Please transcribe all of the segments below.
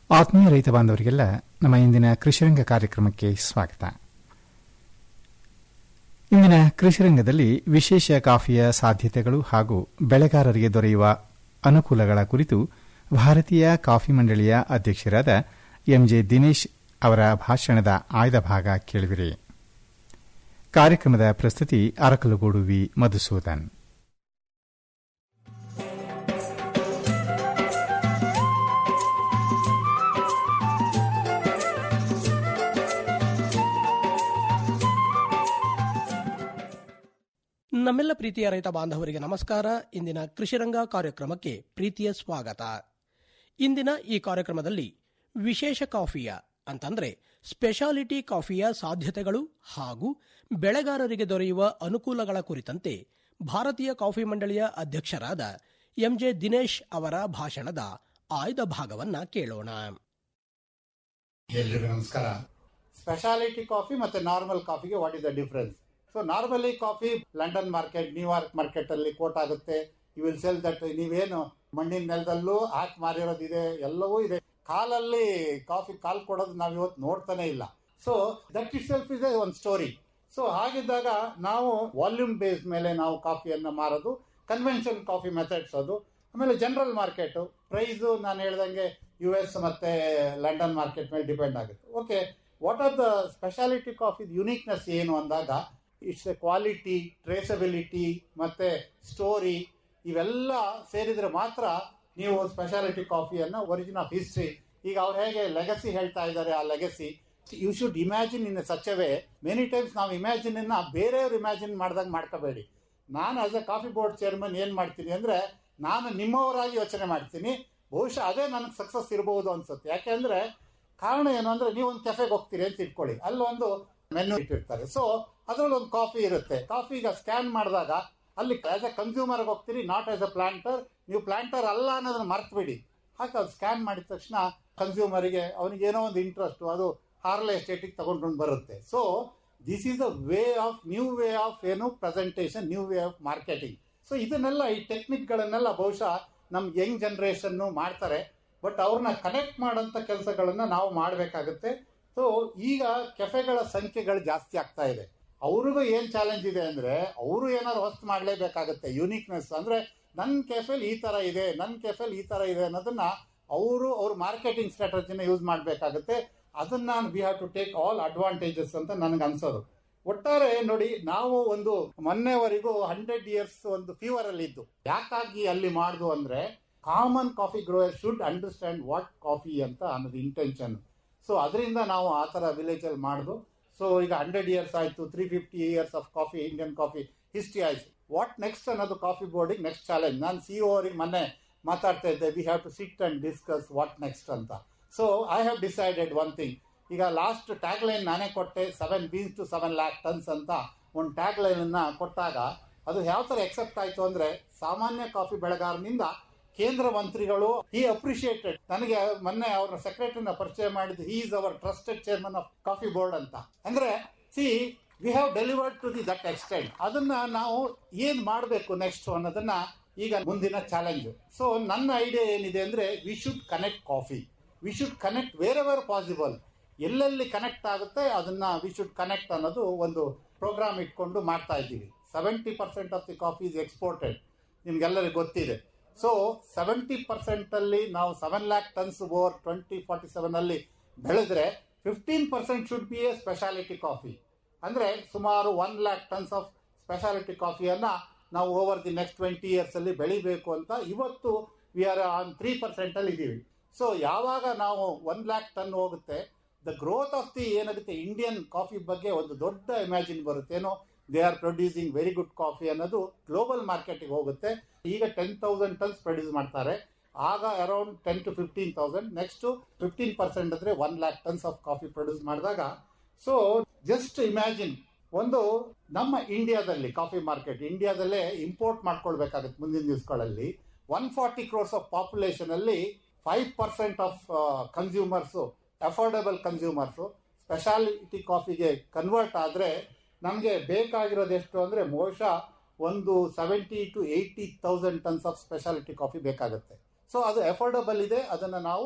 ಆತ್ಮೀಯ ರೈತ ಬಾಂಧವರಿಗೆಲ್ಲ ನಮ್ಮ ಇಂದಿನ ಕೃಷಿರಂಗ ಕಾರ್ಯಕ್ರಮಕ್ಕೆ ಸ್ವಾಗತ ಇಂದಿನ ಕೃಷಿರಂಗದಲ್ಲಿ ವಿಶೇಷ ಕಾಫಿಯ ಸಾಧ್ಯತೆಗಳು ಹಾಗೂ ಬೆಳೆಗಾರರಿಗೆ ದೊರೆಯುವ ಅನುಕೂಲಗಳ ಕುರಿತು ಭಾರತೀಯ ಕಾಫಿ ಮಂಡಳಿಯ ಅಧ್ಯಕ್ಷರಾದ ಎಂಜೆ ದಿನೇಶ್ ಅವರ ಭಾಷಣದ ಆಯ್ದ ಭಾಗ ಕೇಳಿವಿರಿ ಕಾರ್ಯಕ್ರಮದ ಪ್ರಸ್ತುತಿ ಅರಕಲಗೂಡು ವಿ ಮಧುಸೂದನ್ ನಮ್ಮೆಲ್ಲ ಪ್ರೀತಿಯ ರೈತ ಬಾಂಧವರಿಗೆ ನಮಸ್ಕಾರ ಇಂದಿನ ಕೃಷಿರಂಗ ಕಾರ್ಯಕ್ರಮಕ್ಕೆ ಪ್ರೀತಿಯ ಸ್ವಾಗತ ಇಂದಿನ ಈ ಕಾರ್ಯಕ್ರಮದಲ್ಲಿ ವಿಶೇಷ ಕಾಫಿಯ ಅಂತಂದ್ರೆ ಸ್ಪೆಷಾಲಿಟಿ ಕಾಫಿಯ ಸಾಧ್ಯತೆಗಳು ಹಾಗೂ ಬೆಳೆಗಾರರಿಗೆ ದೊರೆಯುವ ಅನುಕೂಲಗಳ ಕುರಿತಂತೆ ಭಾರತೀಯ ಕಾಫಿ ಮಂಡಳಿಯ ಅಧ್ಯಕ್ಷರಾದ ಎಂಜೆ ದಿನೇಶ್ ಅವರ ಭಾಷಣದ ಆಯ್ದ ಭಾಗವನ್ನ ಕೇಳೋಣ ಎಲ್ರಿಗೂ ನಮಸ್ಕಾರ ಸ್ಪೆಷಾಲಿಟಿ ಕಾಫಿ ಮತ್ತೆ ನಾರ್ಮಲ್ ಕಾಫಿಗೆ what is the difference so normally coffee London market New York market ಅಲ್ಲಿ ಕೋಟ್ ಆಗುತ್ತೆ ಯು ವಿಲ್ ಸೆಲ್ ದಟ್ ನೀವೇನು ಮಣ್ಣಿನ ನೆಲದಲ್ಲೂ ಹಾಕಿ ಮಾರಿರೋದಿದೆ ಎಲ್ಲವೂ ಇದೆ ಕಾಲಲ್ಲಿ ಕಾಫಿ ಕಾಲ್ ಕೊಡೋದು ನಾವು ಇವತ್ತು ನೋಡ್ತಾನೆ ಇಲ್ಲ so that itself is ಒಂದು ಸ್ಟೋರಿ ಸೊ ಹಾಗಿದ್ದಾಗ ನಾವು ವಾಲ್ಯೂಮ್ ಬೇಸ್ ಮೇಲೆ ನಾವು ಕಾಫಿಯನ್ನು ಮಾರೋದು ಕನ್ವೆನ್ಷನ್ ಕಾಫಿ ಮೆಥಡ್ಸ್ ಅದು ಆಮೇಲೆ ಜನರಲ್ ಮಾರ್ಕೆಟ್ ಪ್ರೈಸು ನಾನು ಹೇಳ್ದಂಗೆ ಯು ಎಸ್ ಮತ್ತೆ ಲಂಡನ್ ಮಾರ್ಕೆಟ್ ಮೇಲೆ ಡಿಪೆಂಡ್ ಆಗುತ್ತೆ okay what are the speciality coffee uniqueness ಏನು ಅಂದಾಗ ಇಟ್ಸ್ ಎ ಕ್ವಾಲಿಟಿ ಟ್ರೇಸಬಿಲಿಟಿ ಮತ್ತೆ ಸ್ಟೋರಿ ಇವೆಲ್ಲ ಸೇರಿದ್ರೆ ಮಾತ್ರ ನೀವು ಸ್ಪೆಷಾಲಿಟಿ ಕಾಫಿಯನ್ನು ಒರಿಜಿನ್ ಆಫ್ ಹಿಸ್ಟ್ರಿ ಈಗ ಅವ್ರು ಹೇಗೆ ಲೆಗಸಿ ಹೇಳ್ತಾ ಇದ್ದಾರೆ ಆ legacy you should imagine in such way many times ನಾವು ಇಮ್ಯಾಜಿನ್ ಅನ್ನ ಬೇರೆಯವ್ರು ಇಮ್ಯಾಜಿನ್ ಮಾಡ್ದಂಗೆ ಮಾಡ್ಕೋಬೇಡಿ ನಾನು as a coffee board chairman ಏನು ಮಾಡ್ತೀನಿ ಅಂದರೆ ನಾನು ನಿಮ್ಮವರಾಗಿ ಯೋಚನೆ ಮಾಡ್ತೀನಿ ಬಹುಶಃ ಅದೇ ನನಗೆ ಸಕ್ಸಸ್ ಇರಬಹುದು ಅನ್ಸುತ್ತೆ ಯಾಕೆಂದ್ರೆ ಕಾರಣ ಏನು ಅಂದ್ರೆ ನೀವು ಒಂದು ಕೆಫೆಗೆ ಹೋಗ್ತೀರಿ ಅಂತ ಇಟ್ಕೊಳ್ಳಿ ಅಲ್ಲೊಂದು ಮೆನು ಇಟ್ಟಿರ್ತಾರೆ ಸೊ ಅದರಲ್ಲಿ ಒಂದು ಕಾಫಿ ಇರುತ್ತೆ ಕಾಫಿ ಈಗ ಸ್ಕ್ಯಾನ್ ಮಾಡಿದಾಗ ಅಲ್ಲಿ ಆಸ್ ಎ ಕನ್ಸ್ಯೂಮರ್ ಹೋಗ್ತೀರಿ ನಾಟ್ ಆಸ್ ಎ ಪ್ಲಾಂಟರ್ ನೀವು ಪ್ಲಾಂಟರ್ ಅಲ್ಲ ಅನ್ನೋದನ್ನ ಮರ್ತ್ಬಿಡಿ ಹಾಗೆ ಅದು ಸ್ಕ್ಯಾನ್ ಮಾಡಿದ ತಕ್ಷಣ ಕನ್ಸ್ಯೂಮರಿಗೆ ಅವನಿಗೆ ಏನೋ ಒಂದು ಇಂಟ್ರೆಸ್ಟ್ ಅದು ಹಾರ್ಲೆ ಎಸ್ಟೇಟಿಗೆ ತಗೊಂಡು ಬರುತ್ತೆ so this is a way of new way of ಏನು presentation new way of marketing so ಇದನ್ನೆಲ್ಲ ಈ ಟೆಕ್ನಿಕ್ಗಳನ್ನೆಲ್ಲ ಬಹುಶಃ ನಮ್ಮ ಯಂಗ್ ಜನರೇಷನ್ನು ಮಾಡ್ತಾರೆ ಬಟ್ ಅವ್ರನ್ನ ಕನೆಕ್ಟ್ ಮಾಡೋಂಥ ಕೆಲಸಗಳನ್ನ ನಾವು ಮಾಡಬೇಕಾಗುತ್ತೆ ಸೊ ಈಗ ಕೆಫೆಗಳ ಸಂಖ್ಯೆಗಳು ಜಾಸ್ತಿ ಆಗ್ತಾ ಇದೆ ಅವ್ರಿಗೂ ಏನು ಚಾಲೆಂಜ್ ಇದೆ ಅಂದರೆ ಅವರು ಏನಾದ್ರು ಹೊಸ್ತು ಮಾಡಲೇಬೇಕಾಗುತ್ತೆ ಯುನೀಕ್ನೆಸ್ ಅಂದರೆ ನನ್ನ ಕೆಫೆಲ್ ಈ ಥರ ಇದೆ ನನ್ನ ಕೆಫೆಲ್ ಈ ಥರ ಇದೆ ಅನ್ನೋದನ್ನ ಅವರು ಅವ್ರ ಮಾರ್ಕೆಟಿಂಗ್ ಸ್ಟ್ರಾಟಜಿನ ಯೂಸ್ ಮಾಡಬೇಕಾಗುತ್ತೆ ಅದನ್ನ we have to take all advantages ಅಂತ ನನಗೆ ಅನ್ಸೋದು ಒಟ್ಟಾರೆ ನೋಡಿ ನಾವು ಒಂದು ಮೊನ್ನೆವರೆಗೂ ಹಂಡ್ರೆಡ್ ಇಯರ್ಸ್ ಒಂದು ಫೀವರ್ ಅಲ್ಲಿ ಇದ್ದು ಯಾಕಾಗಿ ಅಲ್ಲಿ ಮಾಡುದು ಅಂದ್ರೆ common coffee grower should understand what coffee ಅಂತ ಅನ್ನೋದು ಇಂಟೆನ್ಷನ್ ಸೊ ಅದರಿಂದ ನಾವು ಆ ಥರ ವಿಲೇಜ್ ಅಲ್ಲಿ ಮಾಡುದು ಸೊ ಈಗ ಹಂಡ್ರೆಡ್ ಇಯರ್ಸ್ ಆಯ್ತು three fifty years of coffee Indian coffee history ಆಯ್ತು ವಾಟ್ ನೆಕ್ಸ್ಟ್ ಅನ್ನೋದು ಕಾಫಿ ಬೋರ್ಡಿಗೆ ನೆಕ್ಸ್ಟ್ ಚಾಲೆಂಜ್ ನಾನು ಸಿ ಅವರಿಗೆ ಮೊನ್ನೆ ಮಾತಾಡ್ತಾ ಇದ್ದೆ we have to sit and discuss what next ಅಂತ so I have decided one thing ಈಗ ಲಾಸ್ಟ್ ಟ್ಯಾಗ್ ಲೈನ್ ನಾನೇ ಕೊಟ್ಟೆ seven beans to seven lakh tons ಅಂತ ಒಂದು ಟ್ಯಾಗ್ ಲೈನ್ ಅನ್ನ ಕೊಟ್ಟಾಗ ಅದು ಯಾವ ತರ ಎಕ್ಸೆಪ್ಟ್ ಆಯ್ತು ಅಂದ್ರೆ ಸಾಮಾನ್ಯ ಕಾಫಿ ಬೆಳೆಗಾರನಿಂದ ಕೇಂದ್ರ ಮಂತ್ರಿಗಳು ಹಿ ಅಪ್ರಿಶಿಯೇಟೆಡ್ ನನಗೆ ಮೊನ್ನೆ ಅವ್ರ ಸೆಕ್ರೆಟರಿನ ಪರಿಚಯ ಮಾಡಿದ್ದು he is our trusted chairman of coffee board ಅಂತ ಅಂದ್ರೆ see we have delivered to the that extent ಅದನ್ನ ನಾವು ಏನ್ ಮಾಡಬೇಕು ನೆಕ್ಸ್ಟ್ ಅನ್ನೋದನ್ನ ಈಗ ಮುಂದಿನ ಚಾಲೆಂಜ್ ಸೊ ನನ್ನ ಐಡಿಯಾ ಏನಿದೆ ಅಂದ್ರೆ we should connect coffee we should connect wherever possible ಎಲ್ಲೆಲ್ಲಿ ಕನೆಕ್ಟ್ ಆಗುತ್ತೆ ಅದನ್ನ ವಿ ಶುಡ್ ಕನೆಕ್ಟ್ ಅನ್ನೋದು ಒಂದು ಪ್ರೋಗ್ರಾಮ್ ಇಟ್ಕೊಂಡು ಮಾಡ್ತಾ ಇದ್ದೀವಿ seventy percent of the coffee is exported ನಿಮ್ಗೆಲ್ಲರಿಗೂ ಗೊತ್ತಿದೆ ಸೊ ಸೆವೆಂಟಿ ಪರ್ಸೆಂಟ್ ಅಲ್ಲಿ ನಾವು seven lakh tons over twenty forty seven ಅಲ್ಲಿ ಬೆಳೆದ್ರೆ fifteen percent should be a speciality coffee ಅಂದ್ರೆ ಸುಮಾರು one lakh tons of speciality ಕಾಫಿಯನ್ನ ನಾವು over the next twenty years ಅಲ್ಲಿ ಬೆಳಿಬೇಕು ಅಂತ ಇವತ್ತು we are on three percent ಅಲ್ಲಿ ಇದ್ದೀವಿ ಸೊ ಯಾವಾಗ ನಾವು ಒನ್ ಲ್ಯಾಕ್ ಟನ್ ಹೋಗುತ್ತೆ ದ ಗ್ರೋತ್ ಆಫ್ ದಿ ಏನಾಗುತ್ತೆ ಇಂಡಿಯನ್ ಕಾಫಿ ಬಗ್ಗೆ ಒಂದು ದೊಡ್ಡ ಇಮ್ಯಾಜಿನ್ ಬರುತ್ತೆ ಏನೋ they are producing very good coffee ಅನ್ನೋದು ಗ್ಲೋಬಲ್ ಮಾರ್ಕೆಟಿಗೆ ಹೋಗುತ್ತೆ ಈಗ ಟೆನ್ ತೌಸಂಡ್ ಟನ್ಸ್ ಪ್ರೊಡ್ಯೂಸ್ ಮಾಡ್ತಾರೆ ಆಗ around ten to fifteen thousand next fifteen percent ಅಂದ್ರೆ one lakh tons of coffee produce ಮಾಡಿದಾಗ ಸೊ ಜಸ್ಟ್ ಇಮ್ಯಾಜಿನ್ ಒಂದು ನಮ್ಮ ಇಂಡಿಯಾದಲ್ಲಿ ಕಾಫಿ ಮಾರ್ಕೆಟ್ ಇಂಡಿಯಾದಲ್ಲೇ ಇಂಪೋರ್ಟ್ ಮಾಡ್ಕೊಳ್ಬೇಕಾಗುತ್ತೆ ಮುಂದಿನ ದಿವಸಗಳಲ್ಲಿ one forty crores of population ಅಲ್ಲಿ five percent of consumers affordable consumers speciality ಕಾಫಿಗೆ ಕನ್ವರ್ಟ್ ಆದರೆ ನಮಗೆ ಬೇಕಾಗಿರೋದು ಎಷ್ಟು ಅಂದರೆ ಬಹುಶಃ ಒಂದು seventy to eighty thousand tons of speciality coffee ಬೇಕಾಗುತ್ತೆ ಸೊ ಅದು ಅಫೋರ್ಡಬಲ್ ಇದೆ ಅದನ್ನು ನಾವು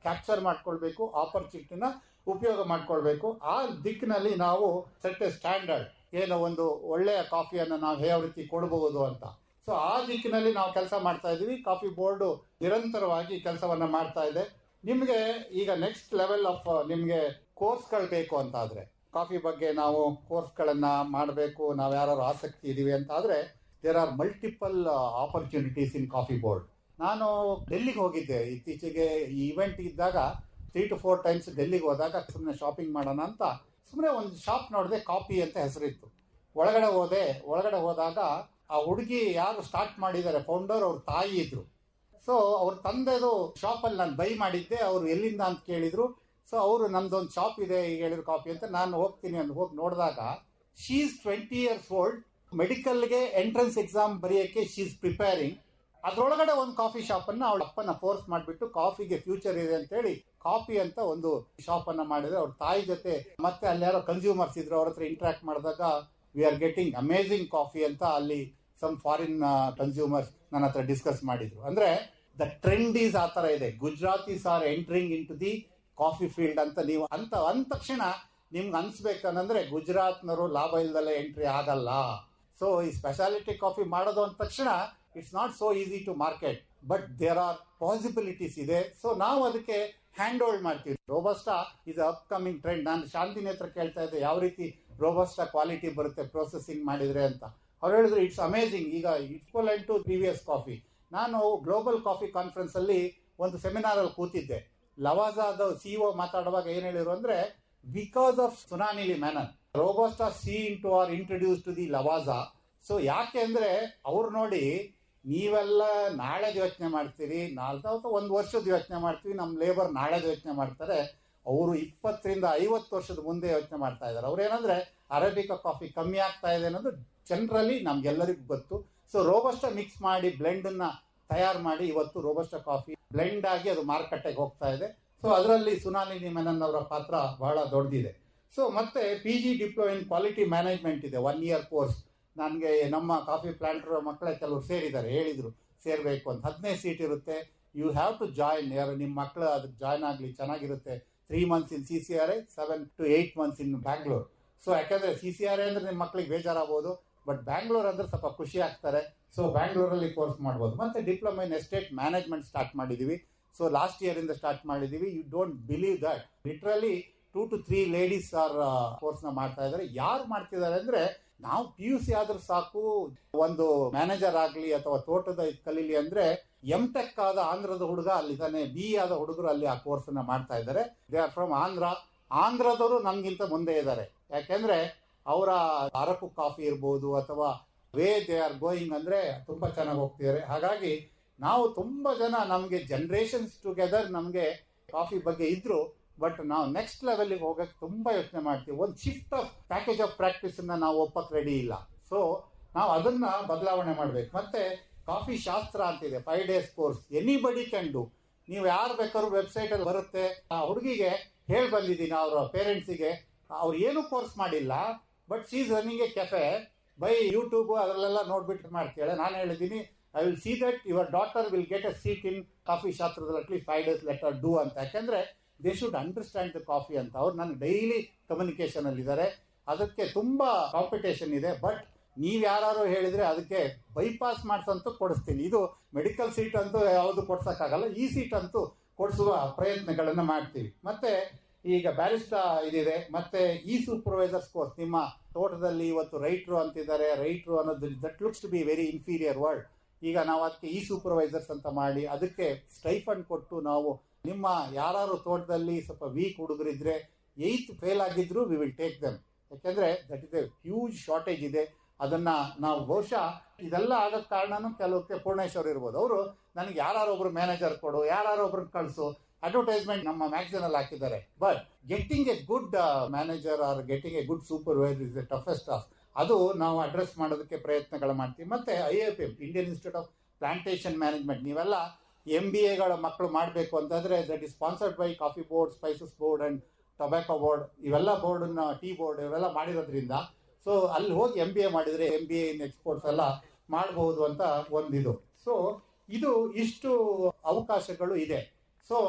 ಕ್ಯಾಪ್ಚರ್ ಮಾಡ್ಕೊಳ್ಬೇಕು ಆಪರ್ಚುನಿಟಿನ ಉಪಯೋಗ ಮಾಡ್ಕೊಳ್ಬೇಕು ಆ ದಿಕ್ಕಿನಲ್ಲಿ ನಾವು ಸೆಟ್ ಎ ಸ್ಟ್ಯಾಂಡರ್ಡ್ ಏನೋ ಒಂದು ಒಳ್ಳೆಯ ಕಾಫಿಯನ್ನು ನಾವು ಯಾವ ರೀತಿ ಕೊಡಬಹುದು ಅಂತ ಸೊ ಆ ದಿಕ್ಕಿನಲ್ಲಿ ನಾವು ಕೆಲಸ ಮಾಡ್ತಾ ಇದೀವಿ ಕಾಫಿ ಬೋರ್ಡ್ ನಿರಂತರವಾಗಿ ಕೆಲಸವನ್ನ ಮಾಡ್ತಾ ಇದೆ ನಿಮಗೆ ಈಗ ನೆಕ್ಸ್ಟ್ ಲೆವೆಲ್ ಆಫ್ ನಿಮಗೆ ಕೋರ್ಸ್ಗಳು ಬೇಕು ಅಂತ ಆದ್ರೆ ಕಾಫಿ ಬಗ್ಗೆ ನಾವು ಕೋರ್ಸ್ಗಳನ್ನ ಮಾಡಬೇಕು ನಾವು ಯಾರು ಆಸಕ್ತಿ ಇದೀವಿ ಅಂತ ಆದ್ರೆ there are multiple opportunities in coffee board ನಾನು ಡೆಲ್ಲಿಗೆ ಹೋಗಿದ್ದೆ ಇತ್ತೀಚೆಗೆ ಈ ಇವೆಂಟ್ ಇದ್ದಾಗ ತ್ರೀ ಟು ಫೋರ್ ಟೈಮ್ಸ್ ಡೆಲ್ಲಿಗೆ ಹೋದಾಗ ಸುಮ್ಮನೆ ಶಾಪಿಂಗ್ ಮಾಡೋಣ ಅಂತ ಸುಮ್ಮನೆ ಒಂದು ಶಾಪ್ ನೋಡಿದೆ ಕಾಫಿ ಅಂತ ಹೆಸರಿತ್ತು ಒಳಗಡೆ ಹೋದೆ ಒಳಗಡೆ ಹೋದಾಗ ಆ ಹುಡುಗಿ ಯಾರು ಸ್ಟಾರ್ಟ್ ಮಾಡಿದ್ದಾರೆ ಫೌಂಡರ್ ಅವ್ರ ತಾಯಿ ಇದ್ರು ಸೊ ಅವ್ರ ತಂದೆದು ಶಾಪಲ್ಲಿ ನಾನು ಬೈ ಮಾಡಿದ್ದೆ ಅವರು ಎಲ್ಲಿಂದ ಅಂತ ಕೇಳಿದ್ರು ಸೊ ಅವರು ನಮ್ದೊಂದು ಶಾಪ್ ಇದೆ ಈಗ ಹೇಳಿದ್ರು ಕಾಫಿ ಅಂತ ನಾನು ಹೋಗ್ತೀನಿ ಅಂತ ಹೋಗಿ ನೋಡಿದಾಗ ಶೀಸ್ ಟ್ವೆಂಟಿ ಇಯರ್ಸ್ ಓಲ್ಡ್ ಮೆಡಿಕಲ್ಗೆ ಎಂಟ್ರೆನ್ಸ್ ಎಕ್ಸಾಮ್ ಬರೆಯೋಕ್ಕೆ ಶೀಸ್ ಪ್ರಿಪೇರಿಂಗ್ ಅದ್ರೊಳಗಡೆ ಒಂದು ಕಾಫಿ ಶಾಪ್ ಅನ್ನ ಅವಳ ಅಪ್ಪನ ಫೋರ್ಸ್ ಮಾಡಿಬಿಟ್ಟು ಕಾಫಿಗೆ ಫ್ಯೂಚರ್ ಇದೆ ಅಂತ ಹೇಳಿ ಕಾಫಿ ಅಂತ ಒಂದು ಶಾಪ್ ಅನ್ನ ಮಾಡಿದ್ರೆ ಅವ್ರ ತಾಯಿ ಜೊತೆ ಮತ್ತೆ ಅಲ್ಲಿ ಯಾರೋ ಕನ್ಸ್ಯೂಮರ್ಸ್ ಇದ್ರು ಅವ್ರ ಹತ್ರ ಇಂಟ್ರಾಕ್ಟ್ ಮಾಡಿದಾಗ we are getting amazing coffee ಅಂತ ಅಲ್ಲಿ ಸಮ್ ಫಾರಿನ್ ಕನ್ಸ್ಯೂಮರ್ಸ್ ನನ್ನ ಹತ್ರ ಡಿಸ್ಕಸ್ ಮಾಡಿದ್ರು ಅಂದ್ರೆ ದ ಟ್ರೆಂಡ್ ಈಸ್ ಆ ತರ ಇದೆ Gujaratis are entering in to the coffee field ಅಂತ ನೀವು ಅಂತ ಅಂದ ತಕ್ಷಣ ನಿಮ್ಗೆ ಅನ್ಸ್ಬೇಕಂದ್ರೆ ಗುಜರಾತ್ನವರು ಲಾಭ ಇಲ್ದಲೆ ಎಂಟ್ರಿ ಆಗಲ್ಲ ಸೊ ಈ ಸ್ಪೆಷಾಲಿಟಿ ಕಾಫಿ ಮಾಡೋದು ಅಂದ ತಕ್ಷಣ it's not so easy to market but there are possibilities ಇದೆ ಸೊ ನಾವು ಅದಕ್ಕೆ ಹ್ಯಾಂಡ್ ಹೋಲ್ಡ್ ಮಾಡ್ತೀವಿ ರೋಬಸ್ಟಾ ಇಸ್ ಅಪ್ಕಮಿಂಗ್ ಟ್ರೆಂಡ್ ನಾನು ಶಾಂತಿನಿ ಹತ್ರ ಕೇಳ್ತಾ ಇದ್ದೆ ಯಾವ ರೀತಿ ರೋಬಸ್ಟಾ ಕ್ವಾಲಿಟಿ ಬರುತ್ತೆ ಪ್ರೊಸೆಸಿಂಗ್ ಮಾಡಿದ್ರೆ ಅಂತ ಅವ್ರು ಹೇಳಿದ್ರು ಇಟ್ಸ್ ಅಮೇಸಿಂಗ್ ಈಗ ಇಟ್ಕೊಲೆಂಟ್ ಟು ಪ್ರೀವಿಯಸ್ ಕಾಫಿ ನಾನು ಗ್ಲೋಬಲ್ ಕಾಫಿ ಕಾನ್ಫರೆನ್ಸ್ ಅಲ್ಲಿ ಒಂದು ಸೆಮಿನಾರ್ ಅಲ್ಲಿ ಕೂತಿದ್ದೆ ಲವಾಜಾದ ಸಿಇಒ ಮಾತಾಡುವಾಗ ಏನ್ ಹೇಳಿದ್ರು ಅಂದ್ರೆ ಬಿಕಾಸ್ ಆಫ್ ಸುನಾನಿಲಿ ಮ್ಯಾನನ್ robusta see into our introduce to the Lavazza so ಯಾಕೆ ಅಂದ್ರೆ ಅವ್ರು ನೋಡಿ ನೀವೆಲ್ಲ ನಾಳೆ ಯೋಚನೆ ಮಾಡ್ತೀರಿ ನಾಲ್ಕು ಅಥವಾ ಒಂದು ವರ್ಷದ ಯೋಚನೆ ಮಾಡ್ತೀವಿ ನಮ್ಮ ಲೇಬರ್ ನಾಳೆ ಯೋಚನೆ ಮಾಡ್ತಾರೆ ಅವರು ಇಪ್ಪತ್ತರಿಂದ ಐವತ್ತು ವರ್ಷದ ಮುಂದೆ ಯೋಚನೆ ಮಾಡ್ತಾ ಇದ್ದಾರೆ ಅವ್ರೇನಂದ್ರೆ ಅರೇಬಿಕಾ ಕಾಫಿ ಕಮ್ಮಿ ಆಗ್ತಾ ಇದೆ ಅನ್ನೋದು ಜನರಲಿ ನಮ್ಗೆಲ್ಲರಿಗೂ ಗೊತ್ತು ಸೊ ರೋಬಸ್ಟ ಮಿಕ್ಸ್ ಮಾಡಿ ಬ್ಲೆಂಡ್ ಅನ್ನ ತಯಾರು ಮಾಡಿ ಇವತ್ತು ರೋಬಸ್ಟ ಕಾಫಿ ಬ್ಲೆಂಡ್ ಆಗಿ ಅದು ಮಾರುಕಟ್ಟೆಗೆ ಹೋಗ್ತಾ ಇದೆ ಸೊ ಅದರಲ್ಲಿ ಸುನಾಲಿನಿ ಮೆನನ್ ಅವರ ಪಾತ್ರ ಬಹಳ ದೊಡ್ಡದಿದೆ ಸೊ ಮತ್ತೆ P G diploma in quality management ಇದೆ ಒನ್ ಇಯರ್ ಕೋರ್ಸ್ ನನಗೆ ನಮ್ಮ ಕಾಫಿ ಪ್ಲಾಂಟರ್ ಮಕ್ಕಳೇ ಕೆಲವರು ಸೇರಿದ್ದಾರೆ ಹೇಳಿದ್ರು ಸೇರಬೇಕು ಅಂತ ಹದಿನೈದು ಸೀಟ್ ಇರುತ್ತೆ ಯು ಹ್ಯಾವ್ ಟು ಜಾಯಿನ್ ಯಾರು ನಿಮ್ಮ ಮಕ್ಕಳು ಅದಕ್ಕೆ ಜಾಯ್ನ್ ಆಗಲಿ ಚೆನ್ನಾಗಿರುತ್ತೆ three months in C C R I seven to eight months in Bangalore so ಯಾಕಂದ್ರೆ ಸಿ ಸಿ ಆರ್ ಐ ಅಂದ್ರೆ ನಿಮ್ಮ ಮಕ್ಕಳಿಗೆ ಬೇಜಾರಾಗಬಹುದು ಬಟ್ ಬ್ಯಾಂಗ್ಳೂರ್ ಅಂದ್ರೆ ಸ್ವಲ್ಪ ಖುಷಿ ಆಗ್ತಾರೆ ಸೊ ಬ್ಯಾಂಗ್ಳೂರಲ್ಲಿ ಕೋರ್ಸ್ ಮಾಡ್ಬೋದು ಮತ್ತೆ diploma in estate management start ಮಾಡಿದೀವಿ ಸೊ ಲಾಸ್ಟ್ ಇಯರ್ ಇಂದ ಸ್ಟಾರ್ಟ್ ಮಾಡಿದೀವಿ you don't believe that literally two to three ladies are course ನ ಮಾಡ್ತಾ ಇದ್ದಾರೆ ಯಾರು ಮಾಡ್ತಿದ್ದಾರೆ ಅಂದ್ರೆ ನಾವು ಪಿ ಯು ಸಿ ಆದ್ರೂ ಸಾಕು ಒಂದು ಮ್ಯಾನೇಜರ್ ಆಗ್ಲಿ ಅಥವಾ ತೋಟದ ಇದ್ ಕಲೀಲಿ ಅಂದ್ರೆ ಎಂ ಟೆಕ್ ಆದ ಆಂಧ್ರದ ಹುಡುಗ ಅಲ್ಲಿದ್ದಾನೆ ಬಿ ಆದ ಹುಡುಗರು ಅಲ್ಲಿ ಆ ಕೋರ್ಸ್ ಅನ್ನ ಮಾಡ್ತಾ ಇದ್ದಾರೆ ದೇ ಆರ್ ಫ್ರಮ್ ಆಂಧ್ರ ಆಂಧ್ರದವರು ನಮ್ಗಿಂತ ಮುಂದೆ ಇದ್ದಾರೆ ಯಾಕೆಂದ್ರೆ ಅವರ ಅರಕು ಕಾಫಿ ಇರ್ಬೋದು ಅಥವಾ ವೇ ದೇ ಆರ್ ಗೋಯಿಂಗ್ ಅಂದ್ರೆ ತುಂಬಾ ಚೆನ್ನಾಗಿ ಹೋಗ್ತಿದ್ದಾರೆ ಹಾಗಾಗಿ ನಾವು ತುಂಬಾ ಜನ ನಮಗೆ ಜನರೇಷನ್ಸ್ ಟುಗೆದರ್ ನಮಗೆ ಕಾಫಿ ಬಗ್ಗೆ ಇದ್ರು ಬಟ್ ನಾವು ನೆಕ್ಸ್ಟ್ ಲೆವೆಲ್ಗೆ ಹೋಗಕ್ಕೆ ತುಂಬಾ ಯೋಚನೆ ಮಾಡ್ತೀವಿ ಒಂದು shift of package of practice ಅನ್ನ ನಾವು ಒಪ್ಪಕ್ ರೆಡಿ ಇಲ್ಲ ಸೊ ನಾವು ಅದನ್ನ ಬದಲಾವಣೆ ಮಾಡ್ಬೇಕು ಮತ್ತೆ ಕಾಫಿ ಶಾಸ್ತ್ರ ಅಂತಿದೆ five days course anybody can do ನೀವು ಯಾರು ಬೇಕಾದ್ರೂ ವೆಬ್ಸೈಟ್ ಅಲ್ಲಿ ಬರುತ್ತೆ ಆ ಹುಡುಗಿಗೆ ಹೇಳಿ ಬಂದಿದ್ದೀನಿ ಅವರ ಪೇರೆಂಟ್ಸಿಗೆ ಅವ್ರು ಏನು ಕೋರ್ಸ್ ಮಾಡಿಲ್ಲ but she's running a cafe by YouTube ಅದರಲ್ಲೆಲ್ಲ ನೋಡ್ಬಿಟ್ಟು ಮಾಡ್ತಾಳೆ ನಾನು ಹೇಳಿದ್ದೀನಿ I will see that your daughter will get a seat in coffee ಶಾಸ್ತ್ರದಲ್ಲಿ at least five days later do ಅಂತ ಯಾಕಂದ್ರೆ they should understand the coffee ಅಂತ ಅವ್ರು ನನಗೆ ಡೈಲಿ ಕಮ್ಯುನಿಕೇಶನ್ ಅಲ್ಲಿ ಇದ್ದಾರೆ ಅದಕ್ಕೆ ತುಂಬಾ ಕಾಂಪಿಟೇಷನ್ ಇದೆ ಬಟ್ ನೀವ್ ಯಾರು ಹೇಳಿದ್ರೆ ಅದಕ್ಕೆ ಬೈಪಾಸ್ ಮಾಡ್ಸಂತೂ ಕೊಡಿಸ್ತೀನಿ ಇದು ಮೆಡಿಕಲ್ ಸೀಟ್ ಅಂತೂ ಯಾವುದು ಕೊಡ್ಸಕ್ಕಾಗಲ್ಲ ಈ ಸೀಟ್ ಅಂತೂ ಕೊಡಿಸುವ ಪ್ರಯತ್ನಗಳನ್ನ ಮಾಡ್ತೀವಿ ಮತ್ತೆ ಈಗ ಬ್ಯಾರಿಸ್ಟಾ ಇದಿದೆ ಮತ್ತೆ ಈ ಸೂಪರ್ವೈಸರ್ಸ್ ಕೋರ್ಸ್ ನಿಮ್ಮ ತೋಟದಲ್ಲಿ ಇವತ್ತು ರೈಟ್ರು ಅಂತಿದ್ದಾರೆ ರೈಟ್ರು ಅನ್ನೋದು that looks to be very inferior word ಈಗ ನಾವು ಅದಕ್ಕೆ ಈ ಸೂಪರ್ವೈಸರ್ಸ್ ಅಂತ ಮಾಡಿ ಅದಕ್ಕೆ ಸ್ಟೈಫಂಡ್ ಕೊಟ್ಟು ನಾವು ನಿಮ್ಮ ಯಾರು ತೋಟದಲ್ಲಿ ಸ್ವಲ್ಪ ವೀಕ್ ಹುಡುಗರಿದ್ರೆ ಏಯ್ತ್ ಫೇಲ್ ಆಗಿದ್ರು ವಿ ವಿಲ್ ಟೇಕ್ ದಮ್ ಯಾಕೆಂದ್ರೆ that is a huge shortage ಇದೆ ಅದನ್ನ ನಾವು ಬಹುಶಃ ಇದೆಲ್ಲ ಆಗಕ್ ಕಾರಣನೂ ಕೆಲವಕ್ಕೆ ಪೂರ್ಣೇಶ್ವರ್ ಇರ್ಬೋದು ಅವರು ನನಗೆ ಯಾರು ಒಬ್ರು ಮ್ಯಾನೇಜರ್ ಕೊಡು ಯಾರು ಒಬ್ರನ್ನ ಕಳಿಸು ಅಡ್ವರ್ಟೈಸ್ಮೆಂಟ್ ನಮ್ಮ ಮ್ಯಾಗಝಿನ್ ಅಲ್ಲಿ ಹಾಕಿದ್ದಾರೆ but getting a good manager or getting a good supervisor is a toughest task ಅದು ನಾವು ಅಡ್ರೆಸ್ ಮಾಡೋದಕ್ಕೆ ಪ್ರಯತ್ನಗಳು ಮಾಡ್ತೀವಿ ಮತ್ತೆ I F M Indian Institute of Plantation Management ನೀವೆಲ್ಲ ಎಂ ಬಿ ಎಗಳ ಮಕ್ಕಳು ಮಾಡಬೇಕು ಅಂತಂದ್ರೆ that is sponsored by coffee board spices board and tobacco board ಇವೆಲ್ಲ ಬೋರ್ಡ್ ಟೀ ಬೋರ್ಡ್ ಇವೆಲ್ಲ ಮಾಡಿರೋದ್ರಿಂದ ಸೊ ಅಲ್ಲಿ ಹೋಗಿ ಎಂ ಬಿ ಎ ಮಾಡಿದ್ರೆ M B A in exports ಎಲ್ಲ ಮಾಡಬಹುದು ಅಂತ ಒಂದಿದು ಸೊ ಇದು ಇಷ್ಟು ಅವಕಾಶಗಳು ಇದೆ ಸೊ